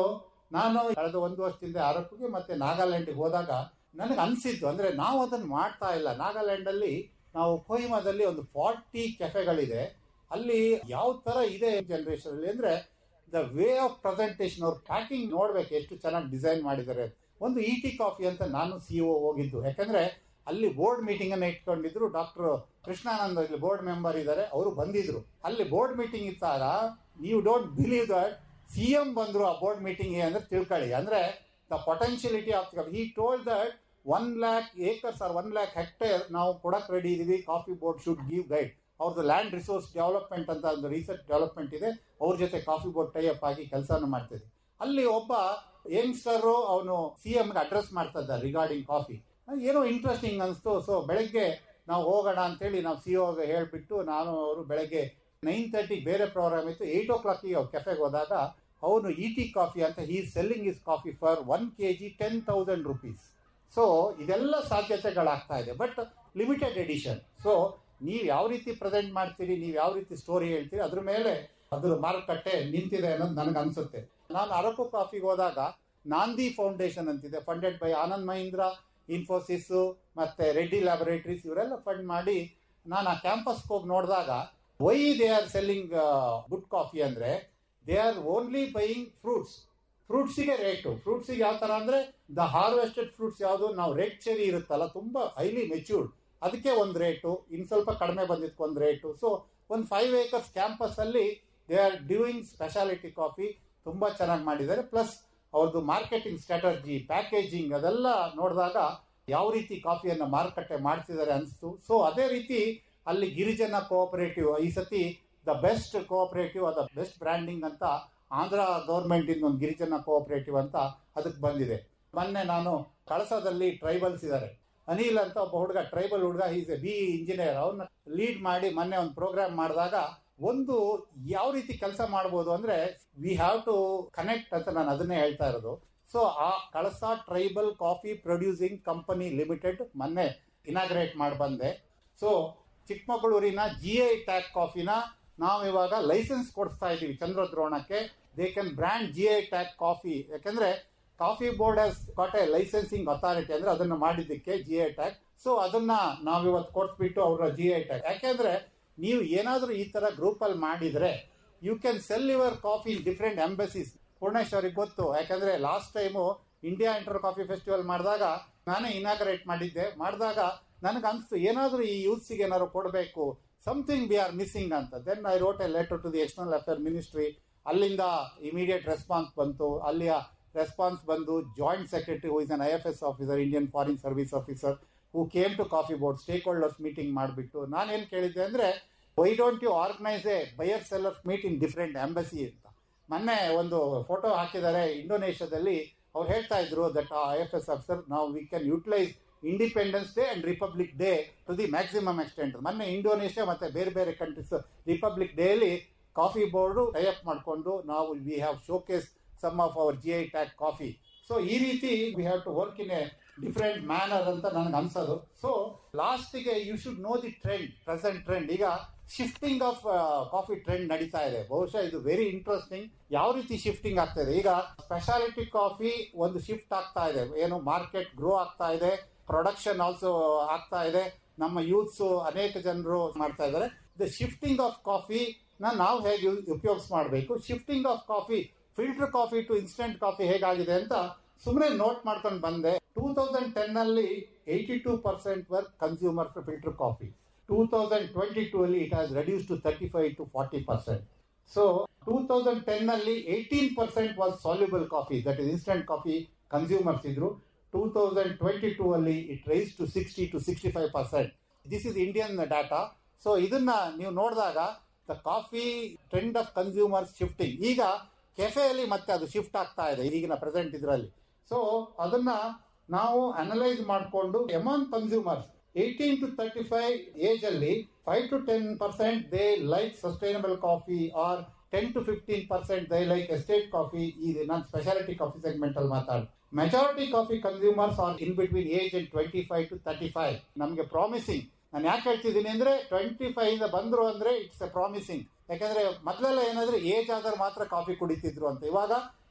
ನಾನು ಕಳೆದ ಒಂದು ವರ್ಷದಿಂದ ಅರಕುಗೆ ಮತ್ತೆ ನಾಗಾಲ್ಯಾಂಡ್ಗೆ ಹೋದಾಗ ನನಗೆ ಅನಿಸಿದ್ದು ಅಂದ್ರೆ ನಾವು ಅದನ್ನು ಮಾಡ್ತಾ ಇಲ್ಲ ನಾಗಾಲ್ಯಾಂಡ್ ಅಲ್ಲಿ ನಾವು ಕೊಹಿಮಾದಲ್ಲಿ ಒಂದು ಫಾರ್ಟಿ ಕೆಫೆಗಳಿದೆ ಅಲ್ಲಿ ಯಾವ ತರ ಇದೆ ಜನರೇಷನ್ ಅಲ್ಲಿ ಅಂದ್ರೆ ದ ವೇ ಆಫ್ ಪ್ರೆಸೆಂಟೇಷನ್ ಅವ್ರ ಪ್ಯಾಕಿಂಗ್ ನೋಡ್ಬೇಕು ಎಷ್ಟು ಚೆನ್ನಾಗಿ ಡಿಸೈನ್ ಮಾಡಿದ್ದಾರೆ ಒಂದು ಇ ಟಿ ಕಾಫಿ ಅಂತ ನಾನು ಸಿಇಒ ಹೋಗಿದ್ದು ಯಾಕಂದ್ರೆ ಅಲ್ಲಿ ಬೋರ್ಡ್ ಮೀಟಿಂಗ್ ಅನ್ನ ಇಟ್ಕೊಂಡಿದ್ರು ಡಾಕ್ಟರ್ ಕೃಷ್ಣಾನಂದ ಇಲ್ಲಿ ಬೋರ್ಡ್ ಮೆಂಬರ್ ಇದ್ದಾರೆ ಅವರು ಬಂದಿದ್ರು ಅಲ್ಲಿ ಬೋರ್ಡ್ ಮೀಟಿಂಗ್ ಇತ್ತಾಗ ನೀವು don't believe that C M ಬಂದ್ರು ಆ ಬೋರ್ಡ್ ಮೀಟಿಂಗ್ ಅಂದ್ರೆ ತಿಳ್ಕೊಳ್ಳಿ ಅಂದ್ರೆ the potentiality of he told that one lakh acres or one lakh hectare ನಾವು ಕೊಡಕ್ ರೆಡಿ ಇದೀವಿ coffee board should give guide ಅವ್ರದ್ದು ಲ್ಯಾಂಡ್ ರಿಸೋರ್ಸ್ ಡೆವಲಪ್ಮೆಂಟ್ ಅಂತ ಒಂದು ರಿಸರ್ಚ್ ಡೆವಲಪ್ಮೆಂಟ್ ಇದೆ ಅವ್ರ ಜೊತೆ ಕಾಫಿ ಬೋರ್ಡ್ ಟೈ ಅಪ್ ಆಗಿ ಕೆಲಸನ ಮಾಡ್ತಿದ್ವಿ ಅಲ್ಲಿ ಒಬ್ಬ ಯಂಗ್ಸ್ಟರ್ ಅವನು ಸಿ ಎಂಗೆ ಅಡ್ರೆಸ್ ಮಾಡ್ತಾ ಇದ್ದ ರಿಗಾರ್ಡಿಂಗ್ ಕಾಫಿ ಏನೋ ಇಂಟ್ರೆಸ್ಟಿಂಗ್ ಅನಿಸ್ತು ಸೊ ಬೆಳಗ್ಗೆ ನಾವು ಹೋಗೋಣ ಅಂತೇಳಿ ನಾವು ಸಿ ಓಗೆ ಹೇಳ್ಬಿಟ್ಟು ನಾನು ಅವರು ಬೆಳಗ್ಗೆ ನೈನ್ ತರ್ಟಿ ಬೇರೆ ಪ್ರೋಗ್ರಾಮ್ ಇತ್ತು ಏಯ್ಟ್ ಓ ಕ್ಲಾಕಿಗೆ ಕೆಫೆಗೆ ಹೋದಾಗ ಅವನು ಇ ಟಿ ಕಾಫಿ ಅಂತ he selling is coffee for one K G ten thousand rupees so ಇದೆಲ್ಲ ಸಾಧ್ಯತೆಗಳಾಗ್ತಾ ಇದೆ ಬಟ್ ಲಿಮಿಟೆಡ್ ಎಡಿಷನ್ ಸೊ ನೀವು ಯಾವ ರೀತಿ ಪ್ರೆಸೆಂಟ್ ಮಾಡ್ತೀರಿ ನೀವು ಯಾವ ರೀತಿ ಸ್ಟೋರಿ ಹೇಳ್ತೀರಿ ಅದ್ರ ಮೇಲೆ ಅದ್ರ ಮಾರುಕಟ್ಟೆ ನಿಂತಿದೆ ಅನ್ನೋದು ನನಗೆ ಅನ್ಸುತ್ತೆ ನಾನು ಅರಕು ಕಾಫಿಗೆ ಹೋದಾಗ ನಾಂದಿ ಫೌಂಡೇಶನ್ ಅಂತಿದೆ ಫಂಡೆಡ್ ಬೈ ಆನಂದ್ ಮಹೀಂದ್ರ ಇನ್ಫೋಸಿಸ್ ಮತ್ತೆ ರೆಡ್ಡಿ ಲ್ಯಾಬೊರೇಟರೀಸ್ ಇವರೆಲ್ಲ ಫಂಡ್ ಮಾಡಿ ನಾನು ಆ ಕ್ಯಾಂಪಸ್ಗೆ ಹೋಗಿ ನೋಡಿದಾಗ why they are selling good coffee ಅಂದ್ರೆ they are only buying fruits ಫ್ರೂಟ್ಸಿಗೆ ರೇಟು ಫ್ರೂಟ್ಸಿಗೆ ಯಾವ ತರ ಅಂದ್ರೆ ದ ಹಾರ್ವೆಸ್ಟೆಡ್ ಫ್ರೂಟ್ಸ್ ಯಾವುದು ನಾವು ರೆಡ್ ಚೆರಿ ಇರುತ್ತಲ್ಲ ತುಂಬಾ ಹೈಲಿ ಮೆಚ್ಯೂರ್ಡ್ ಅದಕ್ಕೆ ಒಂದು ರೇಟು ಇನ್ನು ಸ್ವಲ್ಪ ಕಡಿಮೆ ಬಂದಿದ್ದಕ್ಕೆ ಒಂದು ರೇಟು ಸೊ ಒಂದು ಫೈವ್ ಏಕರ್ಸ್ ಕ್ಯಾಂಪಸ್ ಅಲ್ಲಿ they are doing speciality coffee ತುಂಬಾ ಚೆನ್ನಾಗಿ ಮಾಡಿದ್ದಾರೆ ಪ್ಲಸ್ ಅವ್ರದ್ದು ಮಾರ್ಕೆಟಿಂಗ್ ಸ್ಟ್ರಾಟಜಿ ಪ್ಯಾಕೇಜಿಂಗ್ ಅದೆಲ್ಲ ನೋಡಿದಾಗ ಯಾವ ರೀತಿ ಕಾಫಿಯನ್ನ ಮಾರುಕಟ್ಟೆ ಮಾಡ್ತಿದ್ದಾರೆ ಅನಿಸ್ತು ಸೊ ಅದೇ ರೀತಿ ಅಲ್ಲಿ ಗಿರಿಜನ ಕೋಆಪರೇಟಿವ್ ಈ ಸತಿ the best cooperative the best branding ಅಂತ ಆಂಧ್ರ ಗೌರ್ಮೆಂಟ್ ಇಂದ ಒಂದು ಗಿರಿಜನ ಕೋಆಪರೇಟಿವ್ ಅಂತ ಅದಕ್ಕೆ ಬಂದಿದೆ ಮೊನ್ನೆ ನಾನು ಕಳಸದಲ್ಲಿ ಟ್ರೈಬಲ್ಸ್ ಇದ್ದಾರೆ ಅನಿಲ್ ಅಂತ ಒಬ್ಬ ಹುಡುಗ ಟ್ರೈಬಲ್ ಹುಡುಗ ಈಸ್ ಎ ಬಿ ಇಂಜಿನಿಯರ್ ಅವನ್ನ ಲೀಡ್ ಮಾಡಿ ಮೊನ್ನೆ ಒಂದು ಪ್ರೋಗ್ರಾಮ್ ಮಾಡಿದಾಗ ಒಂದು ಯಾವ ರೀತಿ ಕೆಲಸ ಮಾಡ್ಬೋದು ಅಂದ್ರೆ ವಿ ಹ್ಯಾವ್ ಟು ಕನೆಕ್ಟ್ ಅಂತ ನಾನು ಅದನ್ನೇ ಹೇಳ್ತಾ ಇರೋದು ಸೊ ಆ Kalasa tribal coffee producing company limited ಮೊನ್ನೆ ಇನಾಗ್ರೇಟ್ ಮಾಡಿ ಬಂದೆ ಸೊ ಚಿಕ್ಕಮಗಳೂರಿನ ಜಿ ಐ ಟ್ಯಾಗ್ ಕಾಫಿನ ನಾವು ಇವಾಗ ಲೈಸೆನ್ಸ್ ಕೊಡಿಸ್ತಾ ಇದ್ದೀವಿ ಚಂದ್ರದ್ರೋಣಕ್ಕೆ they can brand G I tag coffee ಯಾಕಂದ್ರೆ coffee board has got a licensing authority ಅಂದ್ರೆ ಅದನ್ನ ಮಾಡಿದ್ದಕ್ಕೆ ಜಿ ಐ ಟ್ಯಾಗ್ ಸೊ ಅದನ್ನ ನಾವು ಇವತ್ತು ಕೊಟ್ಬಿಟ್ಟು ಅವರ ಜಿ ಐ ಟ್ಯಾಗ್ ಯಾಕೆಂದ್ರೆ ನೀವು ಏನಾದ್ರೂ ಈ ತರ ಗ್ರೂಪ್ ಅಲ್ಲಿ ಮಾಡಿದ್ರೆ you can sell your coffee in different embassies ಪೂರ್ಣೇಶ್ವರಿಗೆ ಗೊತ್ತು ಯಾಕಂದ್ರೆ last time India inter coffee festival ಮಾಡಿದಾಗ ನಾನೇ ಇನಾಗ್ರೇಟ್ ಮಾಡಿದ್ದೆ ಮಾಡಿದಾಗ ನನಗೆ ಅನ್ಸ್ತು ಏನಾದ್ರೂ ಈ ಯೂತ್ಸಿಗೆ ಏನಾದ್ರು ಕೊಡಬೇಕು ಸಮಥಿಂಗ್ ವಿ ಆರ್ ಮಿಸ್ಸಿಂಗ್ ಅಂತ then I wrote a letter to the external affair ministry ಅಲ್ಲಿಂದ ಇಮಿಡಿಯೇಟ್ ರೆಸ್ಪಾನ್ಸ್ ಬಂತು ಅಲ್ಲಿಯ ರೆಸ್ಪಾನ್ಸ್ ಬಂದು joint secretary who is an I F S officer Indian foreign service officer who came to coffee board stakeholders meeting ಮಾಡಿಬಿಟ್ಟು ನಾನೇನು ಕೇಳಿದ್ದೆ ಅಂದ್ರೆ why don't you organise a buyer sellers meet in different embassy ಅಂತ ಮೊನ್ನೆ ಒಂದು photo ಹಾಕಿದ್ದಾರೆ ಇಂಡೋನೇಷ್ಯಾದಲ್ಲಿ ಅವ್ರು ಹೇಳ್ತಾ ಇದ್ರು that I F S officer ನಾವು we can utilise independence day and republic day to the maximum extent ಮೊನ್ನೆ ಇಂಡೋನೇಷ್ಯಾ ಮತ್ತೆ ಬೇರೆ ಬೇರೆ ಕಂಟ್ರೀಸ್ ರಿಪಬ್ಲಿಕ್ ಡೇಲಿ ಕಾಫಿ ಬೋರ್ಡ್ ಟೈಅಪ್ ಮಾಡಿಕೊಂಡು ನಾವು we have showcase some of our G I tag coffee so ಈ ರೀತಿ we have to work in a different manner ಅಂತ ನನಗೆ ಅನ್ಸೋದು ಸೊ ಲಾಸ್ಟಿಗೆ you should know the trend present trend ಈಗ ಶಿಫ್ಟಿಂಗ್ ಆಫ್ ಕಾಫಿ ಟ್ರೆಂಡ್ ನಡೀತಾ ಇದೆ ಬಹುಶಃ ಇದು ವೆರಿ ಇಂಟ್ರೆಸ್ಟಿಂಗ್ ಯಾವ ರೀತಿ ಶಿಫ್ಟಿಂಗ್ ಆಗ್ತಾ ಇದೆ ಈಗ ಸ್ಪೆಷಾಲಿಟಿ ಕಾಫಿ ಒಂದು ಶಿಫ್ಟ್ ಆಗ್ತಾ ಇದೆ ಏನು ಮಾರ್ಕೆಟ್ ಗ್ರೋ ಆಗ್ತಾ ಇದೆ ಪ್ರೊಡಕ್ಷನ್ ಆಲ್ಸೋ ಆಗ್ತಾ ಇದೆ ನಮ್ಮ ಯೂತ್ಸ್ ಅನೇಕ ಜನರು ಮಾಡ್ತಾ ಇದ್ದಾರೆ ದ ಶಿಫ್ಟಿಂಗ್ ಆಫ್ ಕಾಫಿ ನಾವು ಹೇಗೆ ಉಪಯೋಗಿಸ್ ಮಾಡಬೇಕು shifting of coffee filter coffee to instant coffee ಹೇಗಾಗಿದೆ ಅಂತ ಸುಮ್ಮನೆ ನೋಟ್ ಮಾಡ್ಕೊಂಡು ಬಂದೆ ಟೂ ತೌಸಂಡ್ ಟೆನ್ ಅಲ್ಲಿ eighty two percent work consumer filter coffee two thousand twenty two ಅಲ್ಲಿ it has reduce to thirty five to forty percent so two thousand ten ಅಲ್ಲಿ eighteen percent was soluble coffee that is instant coffee consumers ಇದ್ರು two thousand twenty two ಅಲ್ಲಿ it rise to sixty to sixty five percent this is Indian data so ಇದನ್ನ ನೀವು ನೋಡಿದಾಗ the coffee trend of consumers shifting ಈಗ ಕೆಫೆಯಲ್ಲಿ ಮತ್ತೆ ಅದು shift ಆಗ್ತಾ ಇದೆ ಈಗಿನ ಪ್ರೆಸೆಂಟ್ ಇದರಲ್ಲಿ ಸೊ ಅದನ್ನ ನಾವು ಅನಲೈಸ್ ಮಾಡಿಕೊಂಡು among consumers eighteen to thirty five age ಅಲ್ಲಿ five to ten percent they like sustainable coffee are ten to fifteen percent they like estate coffee ಇದು ನಾನು ಸ್ಪೆಷಾಲಿಟಿ ಕಾಫಿ ಸೆಗ್ಮೆಂಟ್ ಅಲ್ಲಿ ಮಾತಾಡಿ majority coffee consumers are in between age and twenty five to thirty five ನಮಗೆ promising ನಾನು ಯಾಕೆ ಹೇಳ್ತಿದ್ದೀನಿ ಅಂದ್ರೆ twenty five ಇಂದ ಬಂದ್ರು ಅಂದ್ರೆ ಇಟ್ಸ್ ಎ ಪ್ರಾಮಿಸಿಂಗ್ ಯಾಕಂದ್ರೆ ಮೊದಲೆಲ್ಲ ಏನಾದ್ರೆ ಏಜ್ ಆದ್ರೆ ಮಾತ್ರ ಕಾಫಿ ಕುಡಿತಿದ್ರು ಅಂತ ಇವಾಗ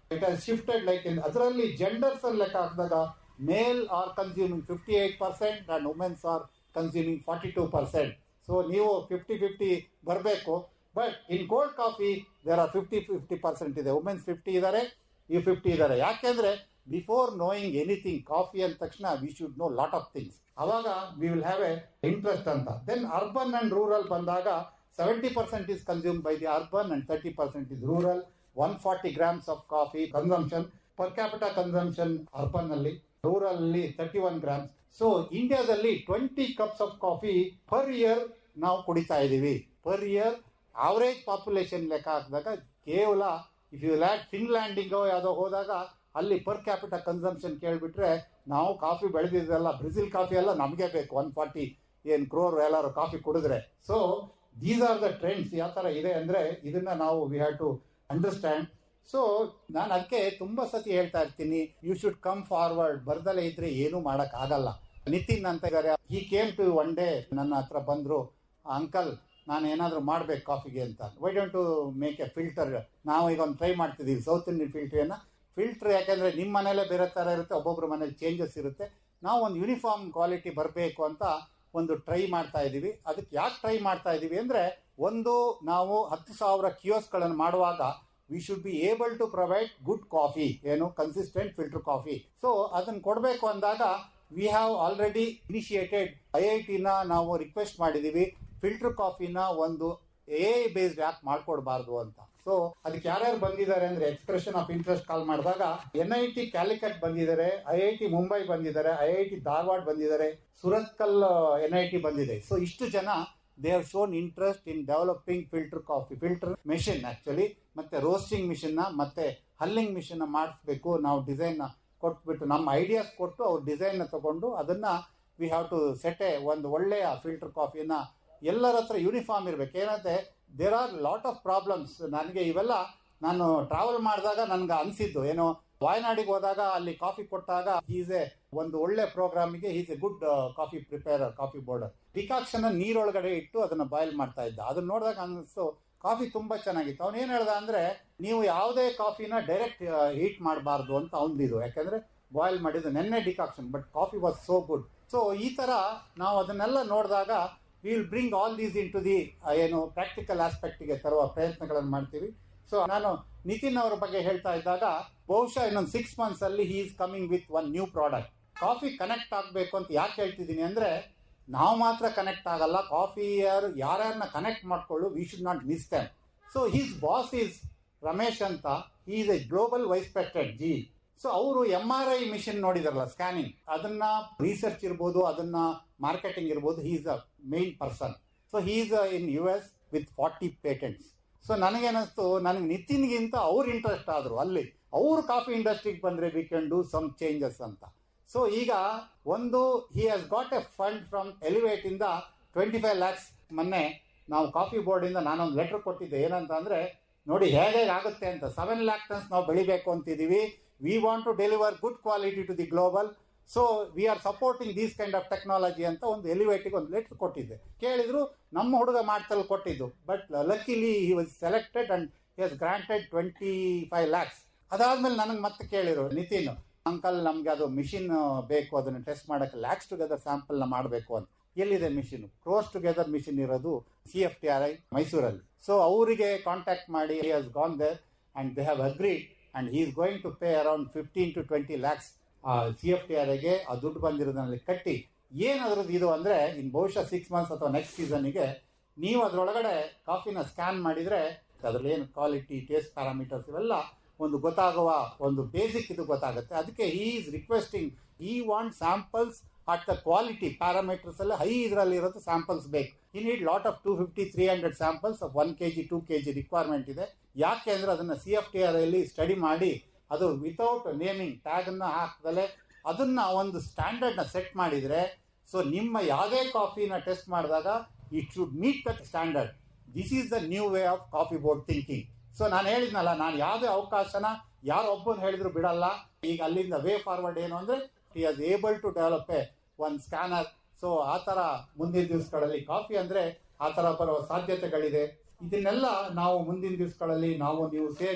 it has shifted like in ಅದರಲ್ಲಿ ಜೆಂಡರ್ಸ್ ಲೆಕ್ಕ ಹಾಕಿದಾಗ male are consuming fifty eight percent and womens are consuming forty two percent so ನೀವು ಫಿಫ್ಟಿ ಫಿಫ್ಟಿ ಬರಬೇಕು but in cold coffee there are fifty fifty percent ಇದೆ womens fifty ಇದ್ದಾರೆ ಈ fifty ಇದ್ದಾರೆ ಯಾಕೆಂದ್ರೆ ಬಿಫೋರ್ ನೋಯಿಂಗ್ ಎನಿಥಿಂಗ್ ಕಾಫಿ ಅಂದ ತಕ್ಷಣ we should know lot of things ಅವಾಗ we will have a interest ಅಂತ ದೆನ್ ಅರ್ಬನ್ ಅಂಡ್ ರೂರಲ್ ಬಂದಾಗ seventy percent is consume by the urban and thirty percent is rural one forty grams of coffee consumption per capital consumption urban ಅಲ್ಲಿ rural ಅಲ್ಲಿ thirty one grams so ಇಂಡಿಯಾದಲ್ಲಿ twenty cups of coffee per year ನಾವು ಕುಡಿತಾ ಇದೀವಿ per year average population ಲೆಕ್ಕ ಹಾಕಿದಾಗ ಕೇವಲ if you lac ಫಿನ್ಲ್ಯಾಂಡಿಂಗೋ ಯಾವುದೋ ಹೋದಾಗ ಅಲ್ಲಿ ಪರ್ ಕ್ಯಾಪಿಟಲ್ ಕನ್ಸಂಪ್ಷನ್ ಕೇಳಿಬಿಟ್ರೆ ನಾವು ಕಾಫಿ ಬೆಳೆದಿದ್ದಲ್ಲ ಬ್ರೆಜಿಲ್ ಕಾಫಿ ಎಲ್ಲ ನಮಗೆ ಬೇಕು ಒನ್ ಫಾರ್ಟಿ ಏನು ಕ್ರೋರ್ ಎಲ್ಲರೂ ಕಾಫಿ ಕುಡಿದ್ರೆ so these are the trends ಯಾವ ಥರ ಇದೆ ಅಂದರೆ ಇದನ್ನ ನಾವು we have to understand so ನಾನು ಅದಕ್ಕೆ ತುಂಬಾ ಸತಿ ಹೇಳ್ತಾ ಇರ್ತೀನಿ ಯು ಶುಡ್ ಕಮ್ ಫಾರ್ವರ್ಡ್ ಬರ್ದಲೇ ಇದ್ರೆ ಏನೂ ಮಾಡಕ್ ಆಗಲ್ಲ ನಿತಿನ್ ಅಂತ ಇದ್ದಾರೆ ಈ ಕೇಮ್ ಟು ಒನ್ ಡೇ ನನ್ನ ಹತ್ರ ಬಂದ್ರು ಅಂಕಲ್ ನಾನು ಏನಾದರೂ ಮಾಡ್ಬೇಕು ಕಾಫಿಗೆ ಅಂತ why don't to make a filter ನಾವು ಈಗ ಒಂದು ಟ್ರೈ ಮಾಡ್ತಿದ್ದೀವಿ ಸೌತ್ ಇಂಡಿಯನ್ ಫಿಲ್ಟ್ರಿಯನ್ನು ಫಿಲ್ಟರ್ ಯಾಕಂದ್ರೆ ನಿಮ್ಮ ಮನೇಲೆ ಬೇರೆ ಥರ ಇರುತ್ತೆ ಒಬ್ಬೊಬ್ಬರ ಮನೇಲಿ ಚೇಂಜಸ್ ಇರುತ್ತೆ ನಾವು ಒಂದು ಯೂನಿಫಾರ್ಮ್ ಕ್ವಾಲಿಟಿ ಬರಬೇಕು ಅಂತ ಒಂದು ಟ್ರೈ ಮಾಡ್ತಾ ಇದ್ದೀವಿ ಅದಕ್ಕೆ ಯಾಕೆ ಟ್ರೈ ಮಾಡ್ತಾ ಇದ್ದೀವಿ ಅಂದರೆ ಒಂದು ನಾವು ಹತ್ತು ಸಾವಿರ ಕಿಯೋಸ್ಗಳನ್ನು ಮಾಡುವಾಗ we should be able to provide good coffee ಏನು ಕನ್ಸಿಸ್ಟೆಂಟ್ ಫಿಲ್ಟರ್ ಕಾಫಿ ಸೊ ಅದನ್ನು ಕೊಡಬೇಕು ಅಂದಾಗ we have already initiated I I ಟಿನ ನಾವು ರಿಕ್ವೆಸ್ಟ್ ಮಾಡಿದ್ದೀವಿ ಫಿಲ್ಟರ್ ಕಾಫಿನ ಒಂದು ಎ ಬೇಸ್ಡ್ ಯಾಕೆ ಮಾಡ್ಕೊಡ್ಬಾರ್ದು ಅಂತ ಸೊ ಅದಕ್ಕೆ ಯಾರ್ಯಾರು ಬಂದಿದ್ದಾರೆ ಅಂದ್ರೆ ಎಕ್ಸ್ಪ್ರೆಷನ್ ಆಫ್ ಇಂಟ್ರೆಸ್ಟ್ ಕಾಲ್ ಮಾಡಿದಾಗ ಎನ್ ಐ ಟಿ ಕ್ಯಾಲಿಕಟ್ ಬಂದಿದ್ದಾರೆ ಐ ಐ ಟಿ ಮುಂಬೈ ಬಂದಿದ್ದಾರೆ ಐ ಐ ಟಿ ಧಾರವಾಡ ಬಂದಿದ್ದಾರೆ ಸುರತ್ಕಲ್ ಎನ್ ಐ ಟಿ ಬಂದಿದೆ ಸೊ ಇಷ್ಟು ಜನ they have shown interest in developing filter coffee filter machine actually ಮತ್ತೆ ರೋಸ್ಟಿಂಗ್ ಮಿಷಿನ್ ಮತ್ತೆ ಹಲ್ಲಿಂಗ್ ಮಿಷಿನ್ ಮಾಡಿಸ್ಬೇಕು ನಾವು ಡಿಸೈನ್ ಕೊಟ್ಬಿಟ್ಟು ನಮ್ಮ ಐಡಿಯಾಸ್ ಕೊಟ್ಟು ಅವ್ರ ಡಿಸೈನ್ ತಗೊಂಡು ಅದನ್ನ we have to set a ಒಂದು ಒಳ್ಳೆಯ ಫಿಲ್ಟರ್ ಕಾಫಿನ ಎಲ್ಲರ ಹತ್ರ ಯೂನಿಫಾರ್ಮ್ ಇರ್ಬೇಕು ಏನಂದ್ರೆ there are lot of problems ನನಗೆ ಇವೆಲ್ಲ ನಾನು ಟ್ರಾವೆಲ್ ಮಾಡಿದಾಗ ನನ್ಗೆ ಅನ್ಸಿದ್ದು ಏನೋ ವಾಯನಾಡಿಗೆ ಹೋದಾಗ ಅಲ್ಲಿ ಕಾಫಿ ಕೊಟ್ಟಾಗ ಈಸ್ ಎ ಒಂದು ಒಳ್ಳೆ ಪ್ರೋಗ್ರಾಮಿಗೆ is a good coffee preparer coffee border decoction ನೀರೊಳಗಡೆ ಇಟ್ಟು ಅದನ್ನ ಬಾಯ್ಲ್ ಮಾಡ್ತಾ ಇದ್ದ ಅದನ್ನ ನೋಡಿದಾಗ ಅನಿಸ್ತು ಕಾಫಿ ತುಂಬಾ ಚೆನ್ನಾಗಿತ್ತು ಅವ್ನು ಏನ್ ಹೇಳ್ದ ಅಂದ್ರೆ ನೀವು ಯಾವುದೇ ಕಾಫಿನ ಡೈರೆಕ್ಟ್ ಹೀಟ್ ಮಾಡಬಾರ್ದು ಅಂತ ಅವನದಿದು ಯಾಕಂದ್ರೆ ಬಾಯ್ಲ್ ಮಾಡಿದ್ದು ನೆನ್ನೆ decoction but coffee was so good so ಈ ತರ ನಾವು ಅದನ್ನೆಲ್ಲ ನೋಡಿದಾಗ will bring all these in to the ಏನು ಪ್ರಾಕ್ಟಿಕಲ್ ಆಸ್ಪೆಕ್ಟ್ಗೆ ತರುವ ಪ್ರಯತ್ನಗಳನ್ನು ಮಾಡ್ತೀವಿ ಸೊ ನಾನು ನಿತಿನ್ ಅವರ ಬಗ್ಗೆ ಹೇಳ್ತಾ ಇದ್ದಾಗ ಬಹುಶಃ ಇನ್ನೊಂದು ಸಿಕ್ಸ್ ಮಂತ್ಸ್ ಅಲ್ಲಿ he is coming with one new product coffee connect ಆಗಬೇಕು ಅಂತ ಯಾಕೆ ಹೇಳ್ತಿದ್ದೀನಿ ಅಂದ್ರೆ ನಾವು ಮಾತ್ರ ಕನೆಕ್ಟ್ ಆಗಲ್ಲ ಕಾಫಿ ಯಾರು ಯಾರ್ಯಾರನ್ನ ಕನೆಕ್ಟ್ ಮಾಡ್ಕೊಳ್ಳು we should not miss them so he's boss is Ramesh ಅಂತ he is a global vice president ji so ಅವರು ಎಂ ಆರ್ ಐ ಮಿಷಿನ್ ನೋಡಿದಾರಲ್ಲ ಸ್ಕ್ಯಾನಿಂಗ್ ಅದನ್ನ ರಿಸರ್ಚ್ ಇರ್ಬೋದು ಅದನ್ನ ಮಾರ್ಕೆಟಿಂಗ್ ಇರ್ಬೋದು he is a main person so he is in U S with forty patents so ನನಗೇನಿಸ್ತು ನನಗೆ ನಿತಿನ್ಗಿಂತ ಅವ್ರು ಇಂಟ್ರೆಸ್ಟ್ ಆದ್ರು ಅಲ್ಲಿ ಅವ್ರು ಕಾಫಿ ಇಂಡಸ್ಟ್ರಿಗೆ ಬಂದ್ರೆ we can do some changes ಅಂತ ಸೊ ಈಗ ಒಂದು he has got a fund from Elevate ಇಂದ ಟ್ವೆಂಟಿ ಫೈವ್ ಲ್ಯಾಕ್ಸ್ ಮೊನ್ನೆ ನಾವು ಕಾಫಿ ಬೋರ್ಡ್ ಇಂದ ನಾನೊಂದು ಲೆಟರ್ ಕೊಟ್ಟಿದ್ದೆ ಏನಂತ ಅಂದ್ರೆ ನೋಡಿ ಹೇಗೆ ಆಗುತ್ತೆ ಅಂತ ಸೆವೆನ್ ಲ್ಯಾಕ್ ಟನ್ಸ್ ನಾವು ಬೆಳಿಬೇಕು ಅಂತಿದೀವಿ we want to deliver good quality to the global so we are supporting these kind of technology ಅಂತ ಒಂದು ಎಲಿವೇಟಿಗೆ ಒಂದು ಲೆಟರ್ ಕೊಟ್ಟಿದ್ದೆ ಕೇಳಿದ್ರು ನಮ್ಮ ಹುಡುಗ ಮಾಡ್ತಲ್ಲಿ ಕೊಟ್ಟಿದ್ದು but luckily he was selected and he has granted twenty five lakhs ಅದಾದ್ಮೇಲೆ ನನಗೆ ಮತ್ತೆ ಕೇಳಿರು ನಿತಿನ್ ಅಂಕಲ್ ನಮ್ಗೆ ಅದು ಮಿಷಿನ್ ಬೇಕು ಅದನ್ನ ಟೆಸ್ಟ್ ಮಾಡಕ್ಕೆ ಲ್ಯಾಕ್ಸ್ ಟುಗೆದರ್ ಸ್ಯಾಂಪಲ್ ನ ಮಾಡಬೇಕು ಅಂತ ಎಲ್ಲಿದೆ ಮಿಷಿನ್ ಕ್ರೋಸ್ ಟುಗೆದರ್ ಮಿಷಿನ್ ಇರೋದು C F T R I ಮೈಸೂರಲ್ಲಿ ಸೊ ಅವರಿಗೆ ಕಾಂಟ್ಯಾಕ್ಟ್ ಮಾಡಿ has gone there and they have agreed and he is going to pay around fifteen to twenty lakhs C F T R ಐಗೆ ಆ ದುಡ್ಡು ಬಂದಿರೋದ್ರಲ್ಲಿ ಕಟ್ಟಿ ಏನಾದ್ರದ್ದು ಇದು ಅಂದ್ರೆ ಇನ್ ಬಹುಶಃ ಸಿಕ್ಸ್ ಮಂತ್ಸ್ ಅಥವಾ ನೆಕ್ಸ್ಟ್ ಸೀಸನ್ಗೆ ನೀವು ಅದರೊಳಗಡೆ ಕಾಫಿನ ಸ್ಕ್ಯಾನ್ ಮಾಡಿದ್ರೆ ಅದ್ರಲ್ಲಿ ಏನು ಕ್ವಾಲಿಟಿ ಟೇಸ್ಟ್ ಪ್ಯಾರಾಮೀಟರ್ಸ್ ಇವೆಲ್ಲ ಒಂದು ಗೊತ್ತಾಗುವ ಒಂದು ಬೇಸಿಕ್ ಇದು ಗೊತ್ತಾಗುತ್ತೆ ಅದಕ್ಕೆ he is requesting he want samples at the quality parameters ಎಲ್ಲ ಹೈ ಇದರಲ್ಲಿ ಇರೋದು ಸ್ಯಾಂಪಲ್ಸ್ ಬೇಕು he need lot of two fifty three hundred samples of one K G two K G requirement ಇದೆ ಯಾಕೆ ಅಂದ್ರೆ ಅದನ್ನ ಸಿ ಎಫ್ ಟಿ ಆರ್ ಅಲ್ಲಿ study ಮಾಡಿ ಅದು ವಿತೌಟ್ ನೇಮಿಂಗ್ ಟ್ಯಾಗ್ ಅನ್ನ ಹಾಕದಲೆ ಅದನ್ನ ಒಂದು ಸ್ಟ್ಯಾಂಡರ್ಡ್ ನ ಸೆಟ್ ಮಾಡಿದ್ರೆ ಸೊ ನಿಮ್ಮ ಯಾವುದೇ ಕಾಫಿನ ಟೆಸ್ಟ್ ಮಾಡಿದಾಗ it should meet that standard this is the new way of coffee board thinking so ನಾನು ಹೇಳಿದ್ನಲ್ಲ ನಾನು ಯಾವುದೇ ಅವಕಾಶನ ಯಾರೊಬ್ಬನು ಹೇಳಿದ್ರು ಬಿಡಲ್ಲ ಈಗ ಅಲ್ಲಿಂದ ವೇ ಫಾರ್ವರ್ಡ್ ಏನು ಅಂದ್ರೆ he has able to develop a one scanner so ಆ ತರ ಮುಂದಿನ ದಿವಸಗಳಲ್ಲಿ ಕಾಫಿ ಅಂದ್ರೆ ಆ ತರ ಬರುವ ಸಾಧ್ಯತೆಗಳಿದೆ ಇದನ್ನೆಲ್ಲ ನಾವು ಮುಂದಿನ ದಿವಸಗಳಲ್ಲಿ ನಾವು ನೀವು ಸೇರಿ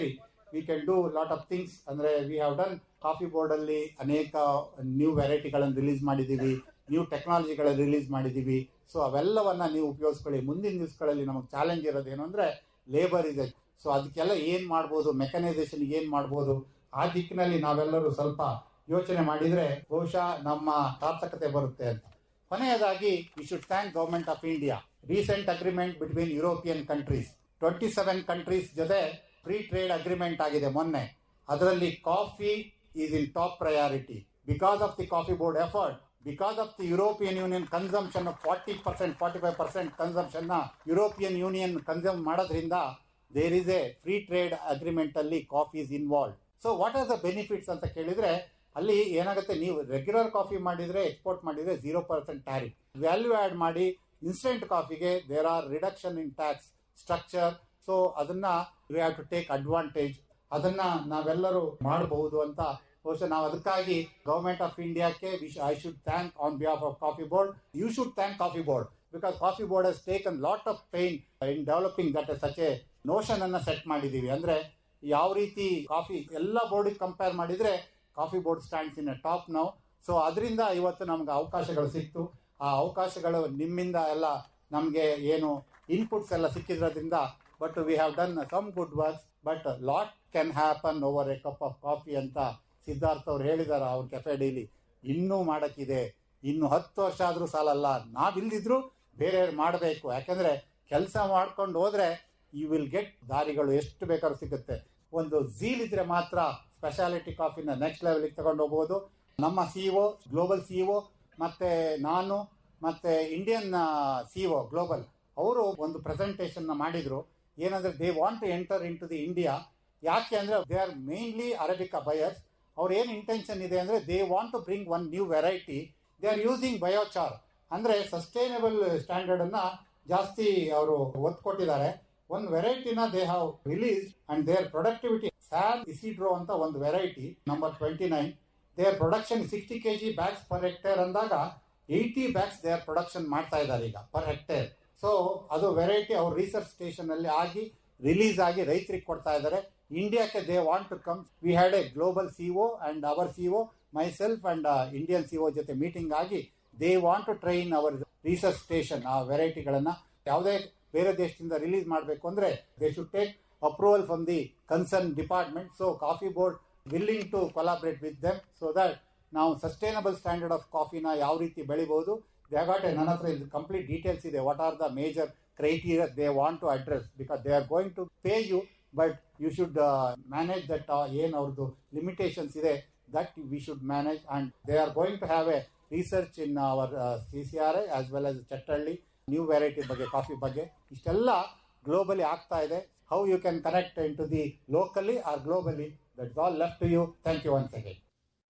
we can do lot of things ಅಂದ್ರೆ we have done coffee board ಅಲ್ಲಿ ಅನೇಕ ನ್ಯೂ ವೆರೈಟಿಗಳನ್ನು ರಿಲೀಸ್ ಮಾಡಿದೀವಿ ನ್ಯೂ ಟೆಕ್ನಾಲಜಿಗಳ ರಿಲೀಸ್ ಮಾಡಿದೀವಿ ಸೊ ಅವೆಲ್ಲವನ್ನ ನೀವು ಉಪಯೋಗಿಸ್ಕೊಳ್ಳಿ ಮುಂದಿನ ದಿವಸಗಳಲ್ಲಿ ನಮಗೆ ಚಾಲೆಂಜ್ ಇರೋದೇನು ಅಂದ್ರೆ ಲೇಬರ್ ಇದೆ ಸೊ ಅದಕ್ಕೆಲ್ಲ ಏನ್ ಮಾಡ್ಬೋದು ಮೆಕನೈಸೇಷನ್ ಏನ್ ಮಾಡ್ಬೋದು ಆ ದಿಕ್ಕಿನಲ್ಲಿ ನಾವೆಲ್ಲರೂ ಸ್ವಲ್ಪ ಯೋಚನೆ ಮಾಡಿದ್ರೆ ಬಹುಶಃ ನಮ್ಮ ಸಾರ್ಥಕತೆ ಬರುತ್ತೆ ಅಂತ ಕೊನೆಯದಾಗಿ we should thank government of India recent agreement between European countries twenty seven countries ಜೊತೆ ಫ್ರೀ ಟ್ರೇಡ್ ಅಗ್ರಿಮೆಂಟ್ ಆಗಿದೆ ಮೊನ್ನೆ ಅದರಲ್ಲಿ coffee is in top priority because of the coffee board effort because of the European Union consumption forty percent forty five percent consumption ನ European Union consume ಮಾಡೋದ್ರಿಂದ there is a free trade agreement ಅಲ್ಲಿ coffee is involve so what are the benefits ಅಂತ ಕೇಳಿದ್ರೆ ಅಲ್ಲಿ ಏನಾಗುತ್ತೆ ನೀವು regular coffee ಮಾಡಿದ್ರೆ export ಮಾಡಿದ್ರೆ zero percent tariff value add ಮಾಡಿ ಇನ್ಸ್ಟೆಂಟ್ ಕಾಫಿಗೆ there are reduction in tax structure so ಅದನ್ನ we have to take advantage ಅದನ್ನ ನಾವೆಲ್ಲರೂ ಮಾಡಬಹುದು ಅಂತ ಬಹುಶಃ ನಾವು ಅದಕ್ಕಾಗಿ ಗವರ್ಮೆಂಟ್ ಆಫ್ ಇಂಡಿಯಾಕ್ಕೆ I should thank on behalf of coffee board you should thank coffee board because coffee board has taken lot of pain in developing that such a notion ಅನ್ನ set ಮಾಡಿದೀವಿ ಅಂದ್ರೆ ಯಾವ ರೀತಿ ಕಾಫಿ ಎಲ್ಲ board compare ಮಾಡಿದ್ರೆ coffee board stands in top ನಾವು so ಅದರಿಂದ ಇವತ್ತು ನಮ್ಗೆ ಅವಕಾಶಗಳು ಸಿಕ್ತು ಆ ಅವಕಾಶಗಳು ನಿಮ್ಮಿಂದ ಎಲ್ಲ ನಮಗೆ ಏನು ಇನ್ಪುಟ್ಸ್ ಎಲ್ಲ ಸಿಕ್ಕಿದ್ರಿಂದ but we have done some good works but lot can happen over a cup of coffee ಅಂತ ಸಿದ್ಧಾರ್ಥ ಅವ್ರು ಹೇಳಿದಾರೆ ಅವ್ರ ಕೆಫೆ ಡೈಲಿ ಇನ್ನೂ ಮಾಡಕ್ಕಿದೆ ಇನ್ನು ಹತ್ತು ವರ್ಷ ಆದ್ರೂ ಸಾಲಲ್ಲ ನಾವಿಲ್ದಿದ್ರು ಬೇರೆಯವ್ರು ಮಾಡಬೇಕು ಯಾಕಂದ್ರೆ ಕೆಲಸ ಮಾಡ್ಕೊಂಡು ಹೋದ್ರೆ ಯು ವಿಲ್ ಗೆಟ್ ದಾರಿಗಳು ಎಷ್ಟು ಬೇಕಾದ್ರೂ ಸಿಗುತ್ತೆ ಒಂದು ಝೀಲ್ ಇದ್ರೆ ಮಾತ್ರ ಸ್ಪೆಷಾಲಿಟಿ ಕಾಫಿನ ನೆಕ್ಸ್ಟ್ ಲೆವೆಲ್ಗೆ ತಗೊಂಡು ಹೋಗ್ಬೋದು ನಮ್ಮ ಸಿಇಒ ಗ್ಲೋಬಲ್ ಸಿಇಒ ಮತ್ತೆ ನಾನು ಮತ್ತೆ ಇಂಡಿಯನ್ ಸಿಇಒ ಗ್ಲೋಬಲ್ ಅವರು ಒಂದು ಪ್ರೆಸೆಂಟೇಷನ್ ಮಾಡಿದ್ರು ಏನಂದ್ರೆ they want to enter in to the India ಯಾಕೆ ಅಂದ್ರೆ they are mainly arabica buyers ಅವ್ರ ಏನ್ ಇಂಟೆನ್ಷನ್ ಇದೆ ಅಂದ್ರೆ they want to bring one new variety they are using biochar ಅಂದ್ರೆ ಸಸ್ಟೈನಬಲ್ ಸ್ಟ್ಯಾಂಡರ್ಡ್ ಅನ್ನ ಜಾಸ್ತಿ ಅವರು ಒತ್ತು ಕೊಟ್ಟಿದ್ದಾರೆ ಒಂದು ವೆರೈಟಿನ they have release and there productivity ಸ್ಯಾಲ್ ಇಸಿಡ್ರೋ ಅಂತ ಒಂದು variety number twenty nine there production sixty K G bags per hectare ಅಂದಾಗ ಏಯ್ಟಿ ಬ್ಯಾಗ್ಸ್ ದೇರ್ ಪ್ರೊಡಕ್ಷನ್ ಮಾಡ್ತಾ ಇದ್ದಾರೆ ಈಗ ಪರ್ ಹೆಕ್ಟೇರ್ ಸೊ ಅದು ವೆರೈಟಿ ಅವ್ರ ರಿಸರ್ಚ್ ಸ್ಟೇಷನ್ ಅಲ್ಲಿ ಆಗಿ ರಿಲೀಸ್ ಆಗಿ ರೈತರಿಗೆ ಕೊಡ್ತಾ ಇದ್ದಾರೆ ಇಂಡಿಯಾಕ್ಕೆ they want to come we had a global CEO and our CEO myself and Indian CEO ಜೊತೆ ಮೀಟಿಂಗ್ ಆಗಿ they want to train our research station ಆ ವೆರೈಟಿಗಳನ್ನ ಯಾವುದೇ ಬೇರೆ ದೇಶದಿಂದ ರಿಲೀಸ್ ಮಾಡಬೇಕು ಅಂದ್ರೆ they should take approval from the concern department so coffee board willing to collaborate with them so that ನಾವು ಸಸ್ಟೈನಬಲ್ ಸ್ಟ್ಯಾಂಡರ್ಡ್ ಆಫ್ ಕಾಫಿನ ಯಾವ ರೀತಿ ಬೆಳಿಬಹುದು ದೇ ಗಾಟ್ ಎ ನನ್ನ ಹತ್ರ ಇದು ಕಂಪ್ಲೀಟ್ ಡೀಟೇಲ್ಸ್ ಇದೆ what are the major criteria they want to address because they are going to pay you but you should manage that ಏನು ಅವ್ರದ್ದು ಲಿಮಿಟೇಷನ್ಸ್ ಇದೆ that we should manage and they are going to have a research in our C C R I as well as Chettalli new variety ಬಗ್ಗೆ ಕಾಫಿ ಬಗ್ಗೆ ಇಷ್ಟೆಲ್ಲ globally ಆಗ್ತಾ ಇದೆ how you can connect in to the locally or globally that all left to you thank you once again